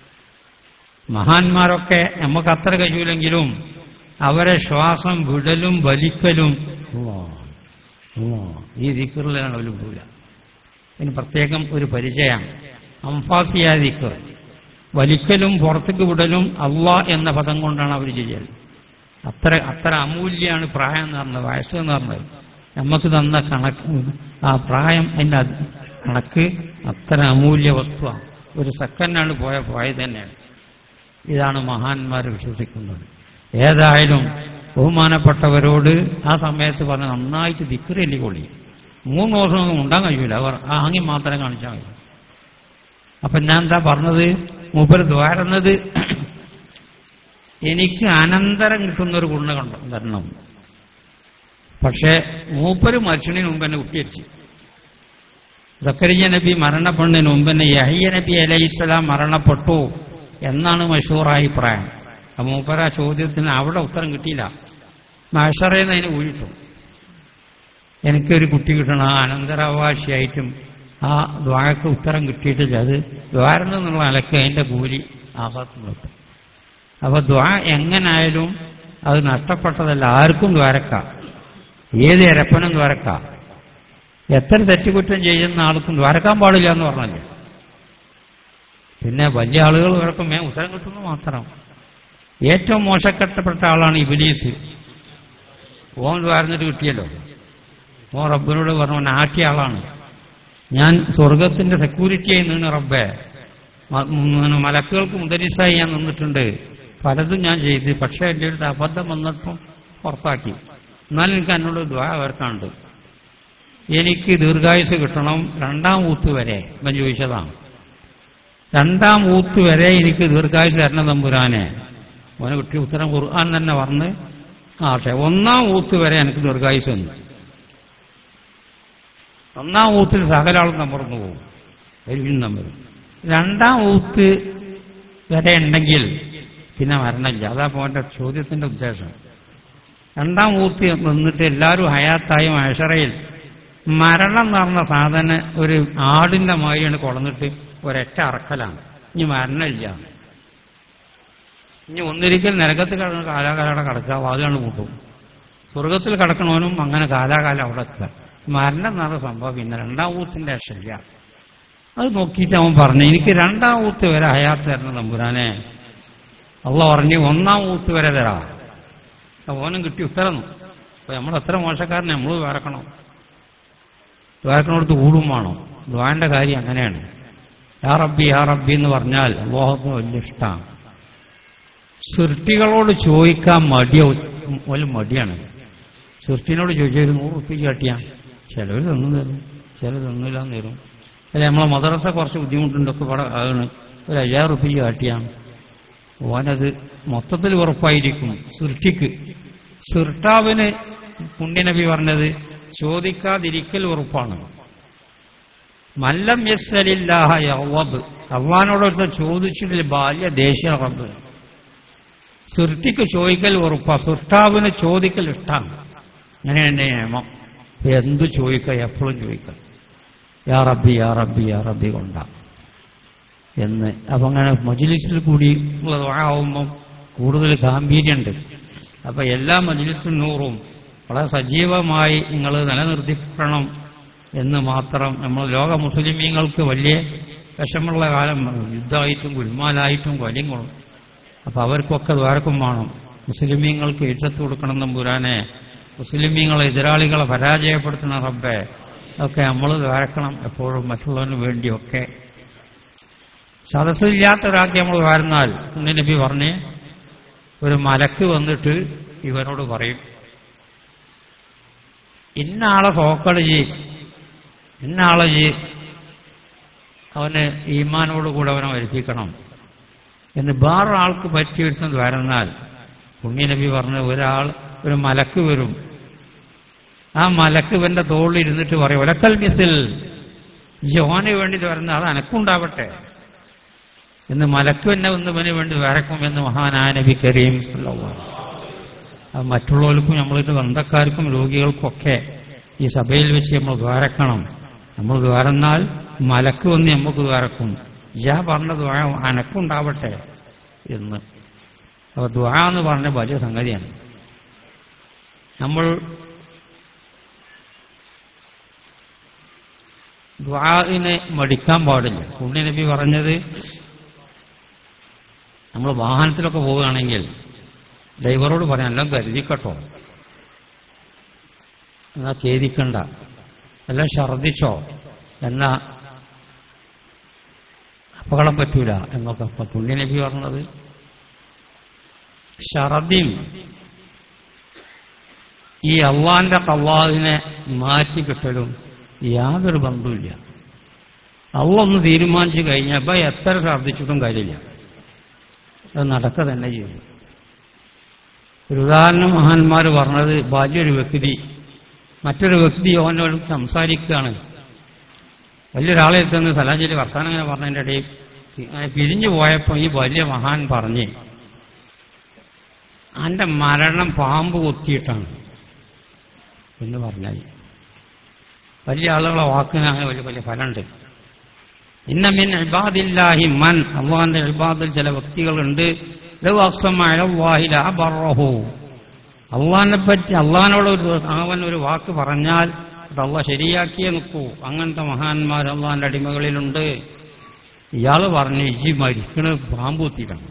മഹാന്മാരൊക്കെ നമുക്ക് അത്ര കഴിയൂലെങ്കിലും അവരെ ശ്വാസം വിടലും വലിക്കലും ഉവ്വ, ഉവ്വ, ഈ ദിക്കറിലാണ് അവർ വിടൂല ഇതിന് പ്രത്യേകം ഒരു പരിചയം അംഫാസിയ ദിക്കർ വലിക്കലും പുറത്തേക്ക് വിടലും അള്ളാ എന്ന പദം കൊണ്ടാണ് അവർ ചെയ്യൽ അത്ര അത്ര അമൂല്യാണ് പ്രായം എന്ന് പറഞ്ഞത് വയസ്സ് എന്ന് പറഞ്ഞത് നമുക്ക് തന്ന കണക്ക് ആ പ്രായം അതിന്റെ അത് കണക്ക് അത്ര അമൂല്യ വസ്തുവാണ് ഒരു സെക്കൻഡാണ് പോയ പോയത് തന്നെയാണ് ഇതാണ് മഹാന്മാർ വിശ്വസിക്കുന്നത് ഏതായാലും ബഹുമാനപ്പെട്ടവരോട് ആ സമയത്ത് പറഞ്ഞ് നന്നായിട്ട് ദിക്കറിയല്ലേ കൊള്ളി മൂന്ന് ദിവസം ഒന്നും ഉണ്ടാൻ കഴിയൂല അവർ ആ ആങ്ങി മാത്രം കാണിച്ചാൽ മതി അപ്പൊ ഞാൻ എന്താ പറഞ്ഞത് മൂപ്പര് ദ്വാരുന്നത് എനിക്ക് അനന്തരം കിട്ടുന്ന ഒരു ഗുണ കണ്ടു വരണം പക്ഷേ മൂപ്പര് മരിച്ചതിന് മുമ്പ് എന്നെ കുട്ടിയരിച്ചു സക്കരിയ നബി മരണപ്പെടുന്നതിന് മുമ്പ് തന്നെ യഹയ്യ നബി അലൈഹിസ്സലാം മരണപ്പെട്ടു എന്നാണ് മഷൂറായി പ്രായം അപ്പൊ മൂപ്പര ആ ചോദ്യത്തിന് അവിടെ ഉത്തരം കിട്ടിയില്ല മഷറേന്ന് അതിന് ഊഴിട്ടു എനിക്കൊരു കുട്ടി കിട്ടണം ആ അനന്തരാവകാശിയായിട്ടും ആ ദ്വാരക്ക് ഉത്തരം കിട്ടിയിട്ടില്ല അത് ദ്വാരം എന്നുള്ള നിലക്ക് അതിന്റെ കൂലി ആഘാതം കിട്ടും അപ്പൊ ദ്വാ എങ്ങനായാലും അത് നഷ്ടപ്പെട്ടതല്ല ആർക്കും ദ്വാരക്കാം ഏത് എരപ്പനും ദ്വാരക്കാം എത്ര തെറ്റുകുറ്റം ചെയ്യുന്ന ആൾക്കും ദ്വാരക്കാൻ പാടില്ല എന്ന് പറഞ്ഞല്ലേ പിന്നെ വലിയ ആളുകൾ ഇവർക്കും മേ ഉത്തരം കിട്ടുന്നു മാത്രം ഏറ്റവും മോശപ്പെട്ടപ്പെട്ട ആളാണ് ഇബിലീസ് ഓൻ ദ്വാരന്നിട്ട് കിട്ടിയല്ലോ ഓൻ റബ്ബിനോട് പറഞ്ഞു ഓൻ ആക്കിയ ആളാണ് ഞാൻ സ്വർഗത്തിന്റെ സെക്യൂരിറ്റിയായി നിന്ന് റബ്ബേ മ- ഉം, മലക്കുകൾക്ക് മുദരിസായി ഞാൻ നിന്നിട്ടുണ്ട് പലതും ഞാൻ ചെയ്ത് പക്ഷേ എൻ്റെ അടുത്ത് അബദ്ധം വന്നപ്പം പുറത്താക്കി എന്നാലും എനിക്ക് എന്നോട് ദ്വാ വർക്കാണ്ട് എനിക്ക് ദീർഘായുസ് കിട്ടണം രണ്ടാം ഊത്ത് വരെ ഞാൻ ചോദിച്ചതാണ് രണ്ടാം ഊത്ത് വരെ എനിക്ക് ദീർഘായുസ് തരണം തമ്പുരാനെ ഓനെ കിട്ടിയ ഉത്തരം ഖുർആൻ തന്നെ പറഞ്ഞ് ആട്ടെ ഒന്നാം ഊത്ത് വരെ എനിക്ക് ദീർഘായുസ് ഉണ്ട് ഒന്നാം ഊത്തിൽ സകലാളും തമർന്നു പോകും എരിവിൻ തമ്മിലും രണ്ടാം ഊത്ത് വരെ ഉണ്ടെങ്കിൽ പിന്നെ മരണമില്ല അതാ പോന്റെ ചോദ്യത്തിന്റെ ഉദ്ദേശം രണ്ടാം ഊത്ത് നിന്നിട്ട് എല്ലാവരും ഹയാത്തായും അഷറയിൽ മരണം എന്ന് പറഞ്ഞ സാധനം ഒരു ആടിന്റെ മാതിരിയാണ് കൊളന്നിട്ട് ഒരൊറ്റ അറക്കലാണ് ഇനി മരണമില്ല ഇനി ഒന്നിരിക്കൽ നരകത്തിൽ കിടന്ന് കാലാകാലം കിടക്കുക വാതുകൊണ്ട് കൂട്ടും സ്വർഗത്തിൽ കിടക്കണവനും അങ്ങനെ കാലാകാലം അവിടെ എത്തുക മരണം എന്ന് പറഞ്ഞ സംഭവം പിന്നെ രണ്ടാം ഊത്തിന്റെ രക്ഷയില്ല അത് നോക്കിയിട്ട് അവൻ പറഞ്ഞു എനിക്ക് രണ്ടാം ഊത്ത് വരെ ഹയാത്ത് തരണം തമ്പുരാനെ അള്ള പറഞ്ഞു ഒന്നാം ഊത്ത് വരെ തരാ ഓനും കിട്ടി ഉത്തരം അപ്പൊ നമ്മൾ എത്ര മോശക്കാരനെ നമ്മൾ വേറക്കണം വേറക്കണോടത്ത് കൂടും വേണം ദ്വാന്റെ കാര്യം അങ്ങനെയാണ് യാ റബ്ബി യാ റബ്ബി എന്ന് പറഞ്ഞാൽ അള്ളാഹത്തിന് വലിയ ഇഷ്ടമാണ് സൃഷ്ടികളോട് ചോദിക്കാൻ മടിയ ഒരു മടിയാണ് സൃഷ്ടിനോട് ചോദിച്ചാൽ ഒരു നൂറ് റുപ്യ കാട്ടിയാ ചിലവർ തന്നു തരും ചില തന്നില്ല എന്ന് തരും അല്ലെ നമ്മളെ മദ്രസ കുറച്ച് ബുദ്ധിമുട്ടുണ്ടൊക്കെ ഇവിടെ ആണ് ഒരു അയ്യായിരം റുപ്യ കാട്ടിയാണ് ഓനത് മൊത്തത്തിൽ ഉറപ്പായിരിക്കും സൃഷ്ടിക്ക് സൃഷ്ടാവിന് പുണ്യനബി പറഞ്ഞത് ചോദിക്കാതിരിക്കൽ ഉറപ്പാണ് മല്ലം യസ്സലില്ലാഹ യവബ് അള്ളഹാനോടൊക്കെ ചോദിച്ചിട്ടില്ല ബാല്യ ദേശീയ റബ്ബ് സൃഷ്ടിക്ക് ചോദിക്കൽ ഉറപ്പാ സൃഷ്ടാവിന് ചോദിക്കൽ ഇഷ്ടമാണ് അങ്ങനെയാണ് എൻ്റെ നിയമം എന്തു ചോദിക്കുക എപ്പോഴും ചോദിക്കുക യാ റബ്ബി യാ റബ്ബി യാ റബ്ബി കൊണ്ട എന്ന് അപ്പൊ അങ്ങനെ മജ്ലിസിൽ കൂടി ആവുമ്പം കൂടുതൽ ഗാംഭീര്യമുണ്ട് അപ്പൊ എല്ലാ മജ്ലിസും നൂറും വളരെ സജീവമായി നിങ്ങൾ നിലനിർത്തിക്കണം എന്ന് മാത്രം നമ്മൾ ലോക മുസ്ലിമീങ്ങൾക്ക് വലിയ വിഷമുള്ള കാലം യുദ്ധമായിട്ടും ഗുൽമാലായിട്ടും കൊല്യങ്ങളും അപ്പൊ അവർക്കൊക്കെ ദ്വാരക്കും വേണം മുസ്ലിമീങ്ങൾക്ക് ഇജ്ജത്ത് കൊടുക്കണം തമ്പുരാനെ മുസ്ലിമീങ്ങളെ എതിരാളികളെ പരാജയപ്പെടുത്തണം റബ്ബെ ഒക്കെ നമ്മൾ ദ്വാരക്കണം എപ്പോഴും മറ്റുള്ളവന് വേണ്ടിയൊക്കെ സദസ്സില്ലാത്ത ഒരാൾക്ക് നമ്മൾ വാരുന്നാൽ നബി പറഞ്ഞ് ഒരു മലക്ക് വന്നിട്ട് ഇവനോട് പറയും ഇന്ന ആളെ ഫോക്കട് ചെയ് ഇന്ന ആളെ ചെയ് അവന് ഈമാനോട് കൂടെ അവനെ വരുത്തിക്കണം എന്ന് വേറൊരാൾക്ക് പറ്റിയിരുന്നത് വരുന്നാൽ പുണ്യനബി പറഞ്ഞ ഒരാൾ ഒരു മലക്ക് വരും ആ മലക്ക് ഇവന്റെ തോളിൽ ഇരുന്നിട്ട് പറയും ഒലക്കൽ മിസിൽ ജോന് വേണ്ടി വരുന്ന അത് അനക്കുണ്ടാവട്ടെ എന്ന് മലക്ക് തന്നെ ഒന്നവന് വേണ്ടി വരക്കും എന്ന് മഹാനായ നബി കരീം സല്ലല്ലാഹു അലൈഹി വസല്ലം. അത് മറ്റുള്ളവർക്കും നമ്മളിട്ട് ബന്ധക്കാർക്കും രോഗികൾക്കൊക്കെ ഈ സഭയിൽ വെച്ച് നമ്മൾ ദ്വാരക്കണം നമ്മൾ ദ്വാരന്നാൽ മലക്ക് വന്ന് നമുക്ക് ദ്വാരക്കും യാ പറഞ്ഞ ദ്വാ അനക്കുണ്ടാവട്ടെ എന്ന് അപ്പൊ ദ്വാ എന്ന് പറഞ്ഞ വലിയ സംഗതിയാണ് നമ്മൾ ദ്വാഇനെ മടിക്കാൻ പാടില്ല പുണ്യ നബി പറഞ്ഞത് നമ്മൾ വാഹനത്തിലൊക്കെ പോവുകയാണെങ്കിൽ ഡ്രൈവറോട് പറയാം എല്ലാം കരുതിക്കട്ടോ എന്നാ ഖേദിക്കണ്ട എല്ലാം ഛർദിച്ചോ എന്നാ അപകടം പറ്റൂല എന്നൊക്കെ ഇപ്പൊ പുണ്യനബി പറഞ്ഞത് ഷറദിയും ഈ അള്ളാന്റെ കവാദിനെ മാറ്റി കിട്ടലും യാതൊരു ബന്ധവുമില്ല അള്ള ഒന്ന് തീരുമാനിച്ചു കഴിഞ്ഞപ്പോൾ എത്ര ഛർദിച്ചിട്ടും കാര്യമില്ല അത് നടക്കുക തന്നെ ചെയ്യും ഒരു ഉദാഹരണം മഹാന്മാർ പറഞ്ഞത് വലിയൊരു വ്യക്തി മറ്റൊരു വ്യക്തി ഓനോട് സംസാരിക്കുകയാണ് വലിയൊരാളെ എത്തുന്ന സലാഞ്ചേരി വർത്താനം ഇങ്ങനെ പറഞ്ഞതിൻ്റെ ഇടയിൽ അങ്ങനെ പിരിഞ്ഞു പോയപ്പോൾ ഈ വലിയ മഹാൻ പറഞ്ഞ് അന്റെ മരണം പാമ്പ് കൊത്തിയിട്ടാണ് എന്ന് പറഞ്ഞാൽ വലിയ ആളുകളെ വാക്കിന് അങ്ങനെ വലിയ വലിയ ഫലമുണ്ട് ഇന്ന മിൻ ഇബാദില്ലാഹി മൻ അള്ളാഹിന്റെ ഇബാദിൽ ചില വ്യക്തികളുണ്ട് ലൗ അഖ്സമ അലല്ലാഹി ലഅബറഹു അള്ളാഹിനെ പറ്റി അള്ളാഹിനോട് ഒരു അവൻ ഒരു വാക്ക് പറഞ്ഞാൽ അത് അള്ളാഹ് ശരിയാക്കിയേ നിൽക്കൂ അങ്ങനത്തെ മഹാന്മാർ അള്ളാഹിന്റെ അടിമകളിലുണ്ട് ഇയാൾ പറഞ്ഞു ഇജി മരിക്കണ പാമ്പ് കുത്തിയിട്ടാണ്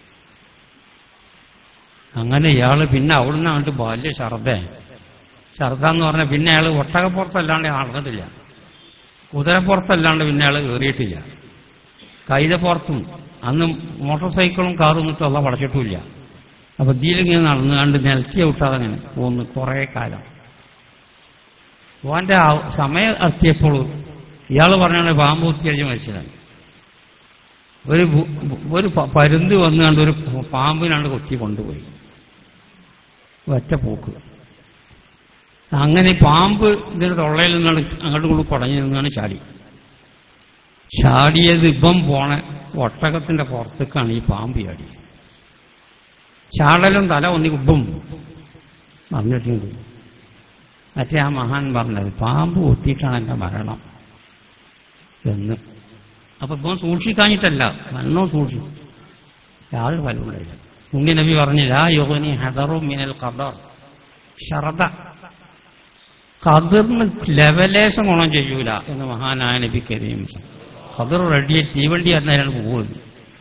അങ്ങനെ ഇയാള് പിന്നെ അവിടുന്ന് അങ്ങോട്ട് വലിയ ഛർദ്ദ ഛർദ്ദ എന്ന് പറഞ്ഞാൽ പിന്നെ അയാൾ ഒട്ടകപ്പുറത്തല്ലാണ്ട് നടന്നിട്ടില്ല കുതിരപ്പുറത്തല്ലാണ്ട് പിന്നെ അയാൾ കയറിയിട്ടില്ല കൈതപ്പുറത്തും അന്ന് മോട്ടോർ സൈക്കിളും കാറും ഒന്നും അല്ല പടച്ചിട്ടില്ല അപ്പൊ ഇതിലിങ്ങനെ നടന്നു കണ്ട് നിലത്തി വിട്ടാതെ അങ്ങനെ പോന്ന് കുറേ കാലം ഓന്റെ ആ സമയം എത്തിയപ്പോൾ ഇയാൾ പറഞ്ഞാണ് പാമ്പ് കുത്തിയടിച്ച് മരിച്ചതാണ് ഒരു ബു- ഒരു പ- പരുന്ത് വന്നു കണ്ട് ഒരു പാമ്പിനാണ്ട് കൊത്തി കൊണ്ടുപോയി ഒറ്റ പോക്ക് അങ്ങനെ ഈ പാമ്പ് ഇതിന്റെ തൊള്ളയിൽ നിന്നാണ് അങ്ങോട്ടും ഇങ്ങോട്ടും കുടഞ്ഞു നിന്നാണ് ചാടി ചാടിയത് ഇപ്പം പോണ ഒട്ടകത്തിന്റെ പുറത്തേക്കാണ് ഈ പാമ്പ് ചാടി ചാടലും തല ഒന്നി ഉബും പറഞ്ഞിട്ടുണ്ട് മറ്റേ ആ മഹാൻ പറഞ്ഞത് പാമ്പ് കൊത്തിയിട്ടാണ് എന്റെ മരണം എന്ന് അപ്പൊ ഇപ്പം സൂക്ഷിക്കാഞ്ഞിട്ടല്ല നന്നോ സൂക്ഷിക്കും യാതൊരു ഫലമുണ്ടായില്ല ഉണ്ണി നബി പറഞ്ഞില്ല ആ യോഗനി ഹെദറും മിനൽ ഖദർ ഷറദ ഖദറിന് ലെവലേശം ഗുണം ചെയ്യൂല എന്ന് മഹാനായ നബി കരീം ഖദർ റെഡിയെ തീവണ്ടി എന്നതിനാണ് പോകുന്നത്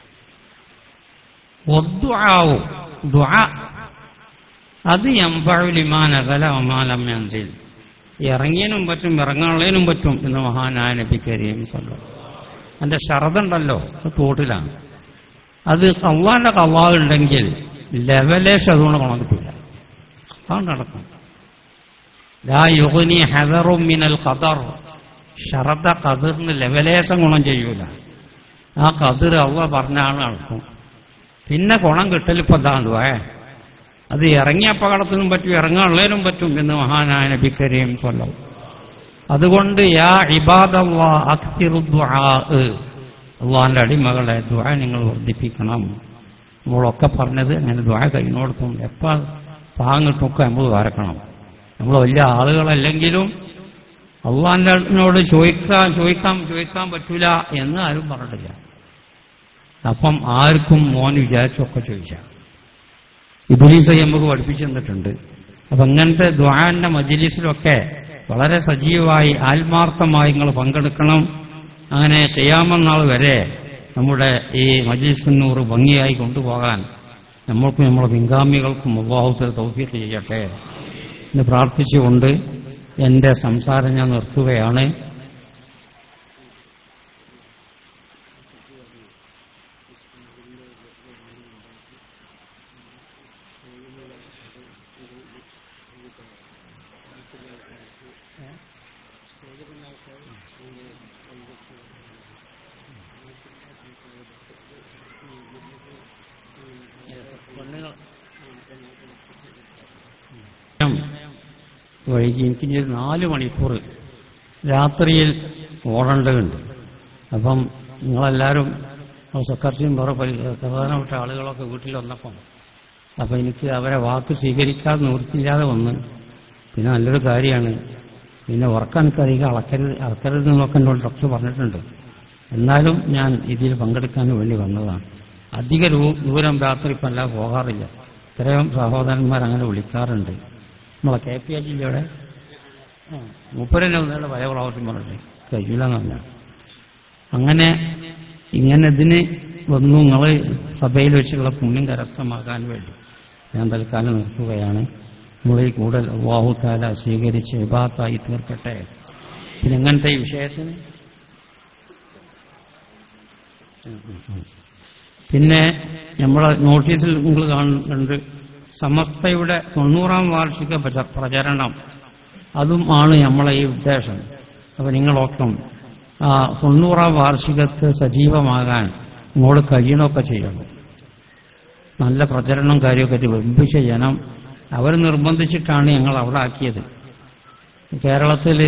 ഒദ്ദുആവു ദുആ അത് എമ്പഴുലിമാൻ അകല ഒമാലം എന്തിൽ ഇറങ്ങിയതിനും പറ്റും ഇറങ്ങാനുള്ളതിനും പറ്റും എന്ന് മഹാനായ നബി കരീം സല്ലം അതിന്റെ ഷറതുണ്ടല്ലോ അത് തോട്ടിലാണ് അത് അള്ളാന്റെ കവാളുണ്ടെങ്കിൽ ലെവലേശം അതുകൊണ്ട് ഗുണം കിട്ടില്ല അതാണ് നടക്കും ലാ യുഗ്നി ഹദറും മിനൽ ഖദർ ഷറദ ഖദറിന് ലെവലേശം ഗുണം ചെയ്യൂല ആ ഖദർ അള്ള പറഞ്ഞാണ് നടക്കും പിന്നെ ഗുണം കിട്ടലിപ്പോ എന്താണ് വേ അത് ഇറങ്ങിയ അപകടത്തിനും പറ്റും ഇറങ്ങാനുള്ളതിനും പറ്റും എന്ന് മഹാനായ നബി കരീം സ്വല്ലം അതുകൊണ്ട് യാ ഇബാദല്ലാ അക്തിറു ദുആ അള്ളാഹിന്റെ അടിമകളെ ദുആ നിങ്ങൾ വർദ്ധിപ്പിക്കണം നമ്മളൊക്കെ പറഞ്ഞത് അങ്ങനെ ദുആ കഴിഞ്ഞോടത്തും എപ്പോൾ പാങ്ങിട്ടൊക്കെ നമ്മൾ വരക്കണം നമ്മൾ വലിയ ആളുകളല്ലെങ്കിലും അള്ളാഹിനോട് ചോദിക്കാൻ ചോദിക്കാൻ ചോദിക്കാൻ പറ്റൂല എന്ന് ആരും പറഞ്ഞിട്ടില്ല അപ്പം ആർക്കും മോൻ വിചാരിച്ചൊക്കെ ചോദിച്ചാൽ ഇബുലീസ നമുക്ക് പഠിപ്പിച്ചു തന്നിട്ടുണ്ട് അപ്പൊ ഇങ്ങനത്തെ ദ്വാന്റെ മജിലിസിലൊക്കെ വളരെ സജീവമായി ആത്മാർത്ഥമായി നിങ്ങൾ പങ്കെടുക്കണം അങ്ങനെ ചെയ്യാമെന്നാൾ വരെ നമ്മുടെ ഈ മജിലിസിനൂറ് ഭംഗിയായി കൊണ്ടുപോകാൻ നമ്മൾക്കും നമ്മുടെ പിൻഗാമികൾക്കും അള്ളാഹുത്തിൽ തൗഫീഖ് ചെയ്യട്ടെ എന്ന് പ്രാർത്ഥിച്ചുകൊണ്ട് എന്റെ സംസാരം ഞാൻ നിർത്തുകയാണ് വൈകി എനിക്ക് ഇനി ഒരു നാല് മണിക്കൂർ രാത്രിയിൽ ഓടേണ്ടതുണ്ട് അപ്പം നിങ്ങളെല്ലാവരും സെക്രട്ടറിയും വേറെ പരി- പ്രധാനപ്പെട്ട ആളുകളൊക്കെ വീട്ടിൽ വന്നപ്പം അപ്പം എനിക്ക് അവരെ വാക്ക് സ്വീകരിക്കാതെ നിവൃത്തിയില്ലാതെ വന്ന് പിന്നെ നല്ലൊരു കാര്യമാണ് പിന്നെ ഉറക്കം എനിക്ക് അധികം അളക്കരുത് അളക്കരുത് എന്നൊക്കെ എന്നോട് ഡോക്ടർ പറഞ്ഞിട്ടുണ്ട് എന്നാലും ഞാൻ ഇതിൽ പങ്കെടുക്കാൻ വേണ്ടി വന്നതാണ് അധിക ദൂ- ദൂരം രാത്രി ഇപ്പം എല്ലാം പോകാറില്ല ഇത്രയും സഹോദരന്മാർ അങ്ങനെ വിളിക്കാറുണ്ട് നമ്മളെ കെ പി എച്ച് ജില്ലയുടെ മുപ്പതിനെ ഒന്നുകൂടെ പല പ്രാവശ്യം പറഞ്ഞിട്ട് കഴിയില്ല എന്ന് പറഞ്ഞാൽ അങ്ങനെ ഇങ്ങനെ ഇതിന് വന്നു നിങ്ങൾ സഭയിൽ വെച്ചുള്ള പുണ്യം കരസ്ഥമാക്കാൻ വേണ്ടി ഞാൻ തൽക്കാലം നിർത്തുകയാണ് നമ്മൾ ഈ കൂടുതൽ അള്ളാഹു താല സ്വീകരിച്ച് വിഭാഗത്തായി തീർക്കട്ടെ പിന്നെ എങ്ങനത്തെ ഈ വിഷയത്തിന് പിന്നെ നമ്മളെ നോട്ടീസിൽ നിങ്ങൾ കാണുന്നുണ്ട് സമസ്തയുടെ തൊണ്ണൂറാം വാർഷിക പ്രച- പ്രചരണം അതും ആണ് നമ്മളെ ഈ ഉദ്ദേശം അപ്പൊ നിങ്ങളൊക്കെ ആ തൊണ്ണൂറാം വാർഷികത്ത് സജീവമാകാൻ ഇങ്ങോട്ട് കഴിയണമൊക്കെ ചെയ്യണം നല്ല പ്രചരണം കാര്യമൊക്കെ ആയിട്ട് വെമ്പിച്ച ജനം അവർ നിർബന്ധിച്ചിട്ടാണ് ഞങ്ങൾ അവിടെ ആക്കിയത് കേരളത്തിൽ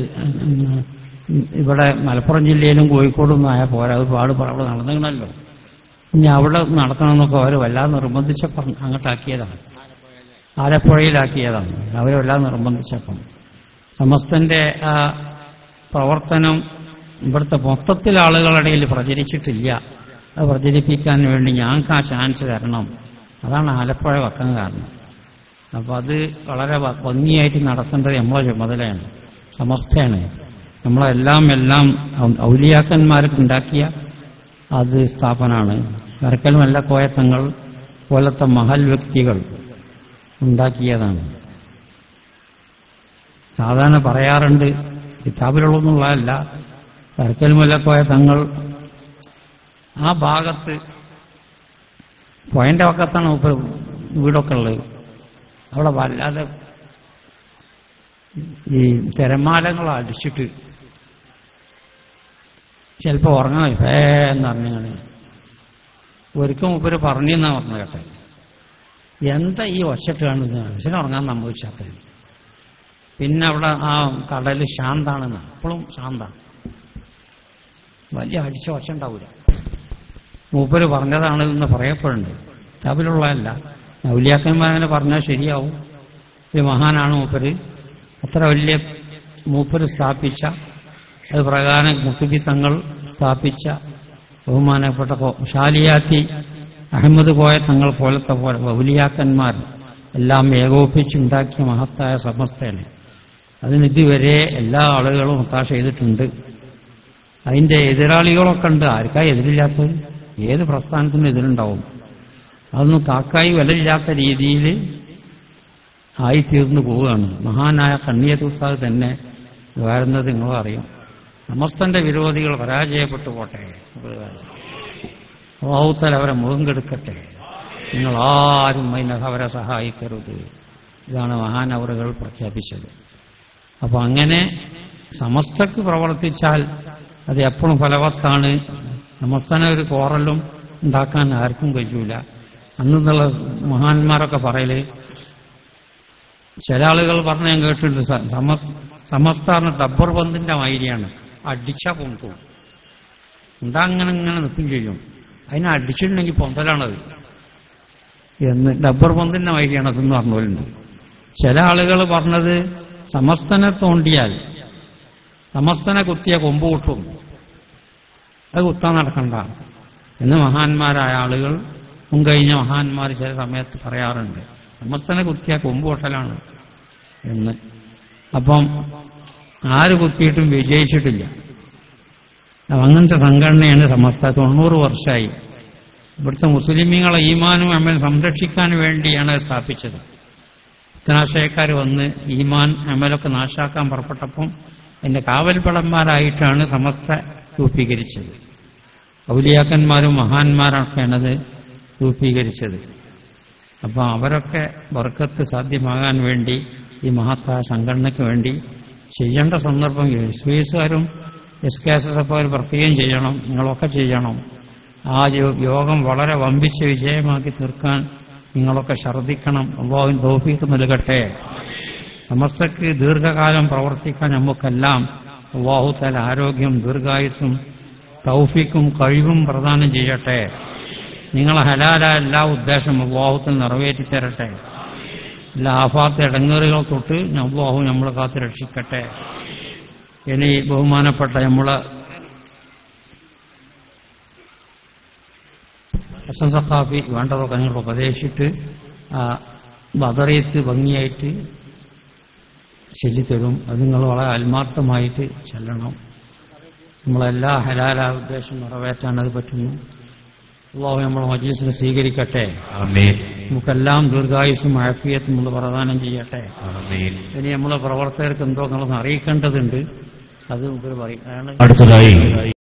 ഇവിടെ മലപ്പുറം ജില്ലയിലും കോഴിക്കോടും ഒന്നും ആയാൽ പോരാ ഒരുപാട് അവിടെ നടന്നിരുന്നല്ലോ ഇനി അവിടെ നടത്തണമെന്നൊക്കെ അവർ വല്ലാതെ നിർബന്ധിച്ചപ്പം അങ്ങോട്ടാക്കിയതാണ് ആലപ്പുഴയിലാക്കിയതാണ് അവരെല്ലാം നിർബന്ധിച്ചപ്പം സമസ്തന്റെ ആ പ്രവർത്തനം ഇവിടുത്തെ മൊത്തത്തിൽ ആളുകളുടെ ഇടയിൽ പ്രചരിച്ചിട്ടില്ല അത് പ്രചരിപ്പിക്കാൻ വേണ്ടി ഞങ്ങൾക്ക് ആ ചാൻസ് തരണം അതാണ് ആലപ്പുഴ വെക്കാൻ കാരണം അപ്പോൾ അത് വളരെ ഭ- ഭംഗിയായിട്ട് നടത്തേണ്ടത് നമ്മളെ ചുമതലയാണ് സമസ്തയാണ് നമ്മളെല്ലാം എല്ലാം ഔ- ഔലിയാക്കന്മാർക്ക് ഉണ്ടാക്കിയ അത് സ്ഥാപനമാണ് കരക്കൽ മല്ലക്കോയത്തങ്ങൾ പോലത്തെ മഹൽ വ്യക്തികൾ ഉണ്ടാക്കിയതാണ് സാധാരണ പറയാറുണ്ട് കിതാബിലുള്ളതെന്നുള്ളതല്ല കരക്കൽ മല്ലക്കോയ തങ്ങൾ ആ ഭാഗത്ത് പോയിന്റെ പക്കത്താണ് ഇപ്പൊ വീടൊക്കെ ഉള്ളത് അവിടെ വല്ലാതെ ഈ തിരമാലകൾ അടിച്ചിട്ട് ചിലപ്പോൾ ഉറങ്ങണം ഫേ എന്ന് പറഞ്ഞാണ് ഒരിക്കൽ മുപ്പര് പറഞ്ഞെന്നാ പറഞ്ഞു കേട്ടെ എന്താ ഈ ഒച്ചട്ട് കാണുന്നത് മനുഷ്യന് ഉറങ്ങാൻ സംഭവിച്ചാത്തത് പിന്നെ അവിടെ ആ കടൽ ശാന്താണെന്ന് അപ്പോഴും ശാന്താണ് വലിയ അടിച്ച ഒച്ച ഉണ്ടാവില്ല മൂപ്പര് പറഞ്ഞതാണ് എന്ന് പറയപ്പെടുന്നുണ്ട് തബിലുള്ളതല്ല ഔലിയാക്കന്മാരങ്ങനെ പറഞ്ഞാൽ ശരിയാവും ഒരു മഹാനാണ് മൂപ്പര് അത്ര വലിയ മൂപ്പര് സ്ഥാപിച്ച അത് പ്രകാരം മുത്തുബി തങ്ങൾ സ്ഥാപിച്ച ബഹുമാനപ്പെട്ട കോ- ഷാലിയാത്തി അഹമ്മദ് കോയ തങ്ങൾ പോലത്തെ പോലെ ഔലിയാക്കന്മാർ എല്ലാം ഏകോപിച്ചുണ്ടാക്കിയ മഹത്തായ സമസ്തയാണ് അതിന് ഇതുവരെ എല്ലാ ആളുകളും ഒത്താശ ചെയ്തിട്ടുണ്ട് അതിന്റെ എതിരാളികളൊക്കെ ഉണ്ട് ആർക്കാ എതിരില്ലാത്തത് ഏത് പ്രസ്ഥാനത്തിനും എതിരുണ്ടാവും അതൊന്നും കാക്കായി വിലയില്ലാത്ത രീതിയിൽ ആയിത്തീർന്നു പോവുകയാണ് മഹാനായ കണ്ണിയത്തുസ്താദ് തന്നെ വരുന്നത് നിങ്ങളും അറിയും സമസ്തന്റെ വിരോധികൾ പരാജയപ്പെട്ടു പോട്ടെ അള്ളാഹുത്തൽ അവരെ മുഖം കെടുക്കട്ടെ നിങ്ങൾ ആരും അതിനെ അവരെ സഹായിക്കരുത് ഇതാണ് മഹാനവറുകൾ പ്രഖ്യാപിച്ചത് അപ്പൊ അങ്ങനെ സമസ്തക്ക് പ്രവർത്തിച്ചാൽ അത് എപ്പോഴും ഫലവത്താണ് സമസ്തനെ ഒരു കോറലും ഉണ്ടാക്കാൻ ആർക്കും കഴിയൂല അന്നുള്ള മഹാന്മാരൊക്കെ പറയല് ചില ആളുകൾ പറഞ്ഞ ഞാൻ കേട്ടിട്ടുണ്ട് സ- സമ- സമസ്ത പറഞ്ഞ ഡബ്ബർ പന്തിന്റെ മാതിരിയാണ് അടിച്ച പൊന്തും ഉണ്ടാ അങ്ങനെ ഇങ്ങനെ നിൽക്കും ചെയ്യും അതിനെ അടിച്ചിട്ടുണ്ടെങ്കിൽ പൊന്തലാണത് എന്ന് ഡബ്ബർ പന്തിന്റെ മാതിരിയാണ് അതെന്ന് പറഞ്ഞവരുണ്ട് ചില ആളുകൾ പറഞ്ഞത് സമസ്തനെ തോണ്ടിയാൽ സമസ്തനെ കുത്തിയ കൊമ്പ് കൂട്ടും അത് കുത്താൻ നടക്കണ്ട എന്ന് മഹാന്മാരായ ആളുകൾ മുൻകഴിഞ്ഞ മഹാന്മാർ ചില സമയത്ത് പറയാറുണ്ട് സമസ്തനെ കുത്തിയ കൊമ്പ് പൊട്ടലാണ് എന്ന് അപ്പം ആര് കുത്തിയിട്ടും വിജയിച്ചിട്ടില്ല അങ്ങനത്തെ സംഘടനയാണ് സമസ്ത തൊണ്ണൂറ് വർഷമായി ഇവിടുത്തെ മുസ്ലിമീങ്ങളെ ഈമാനും അമൽ സംരക്ഷിക്കാൻ വേണ്ടിയാണ് അത് സ്ഥാപിച്ചത് ഇത്തനാശയക്കാർ വന്ന് ഈമാൻ അമലൊക്കെ നാശാക്കാൻ പുറപ്പെട്ടപ്പം അതിന്റെ കാവൽപ്പടന്മാരായിട്ടാണ് സമസ്ത രൂപീകരിച്ചത് ഔലിയാക്കന്മാരും മഹാന്മാരൊക്കെയാണത് രൂപീകരിച്ചത് അപ്പോൾ അവരൊക്കെ വർക്കത്ത് സാധ്യമാകാൻ വേണ്ടി ഈ മഹത്തായ സംഘടനയ്ക്ക് വേണ്ടി ചെയ്യേണ്ട സന്ദർഭം സ്വീസുകാരും S K S S F അവർ പ്രത്യേകം ചെയ്യണം നിങ്ങളൊക്കെ ചെയ്യണം ആ യോ- യോഗം വളരെ വമ്പിച്ച വിജയമാക്കി തീർക്കാൻ നിങ്ങളൊക്കെ ഛർദ്ദിക്കണം അള്ളാഹുവിൻ തോഫീക്ക് നൽകട്ടെ സമസ്തക്ക് ദീർഘകാലം പ്രവർത്തിക്കാൻ നമുക്കെല്ലാം അള്ളാഹു തല ആരോഗ്യം ദീർഘായുസും തൗഫീക്കും കഴിവും പ്രദാനം ചെയ്യട്ടെ നിങ്ങളെ ഹലാലായ എല്ലാ ഉദ്ദേശം അള്ളാഹുത്തിൽ നിറവേറ്റി തരട്ടെ എല്ലാ ആഫാത്ത് ഇടങ്ങേറുകൾ തൊട്ട് അള്ളാഹു നമ്മളെ കാത്ത് രക്ഷിക്കട്ടെ ഇനി ബഹുമാനപ്പെട്ട നമ്മളെ ഹസൻ സഖാഫി വേണ്ടതൊക്കെ നിങ്ങൾ ഉപദേശിച്ചിട്ട് ആ ബദറയത്ത് ഭംഗിയായിട്ട് ചൊല്ലിത്തരും അത് നിങ്ങൾ വളരെ ആത്മാർത്ഥമായിട്ട് ചെല്ലണം നമ്മളെല്ലാ ഹലാല ഉദ്ദേശം നിറവേറ്റാൻ അത് പറ്റുന്നു അള്ളാഹു നമ്മളെ മജീസിനെ സ്വീകരിക്കട്ടെ ആമീൻ നമുക്കെല്ലാം ദീർഘായുസും ആഫിയത്തും നമ്മൾ പ്രദാനം ചെയ്യട്ടെ ആമീൻ ഇനി നമ്മളെ പ്രവർത്തകർക്ക് എന്തോ നിങ്ങളൊന്ന് അറിയിക്കേണ്ടതുണ്ട് അത് മുമ്പിൽ പറയും അതാണ് അടുത്തതായി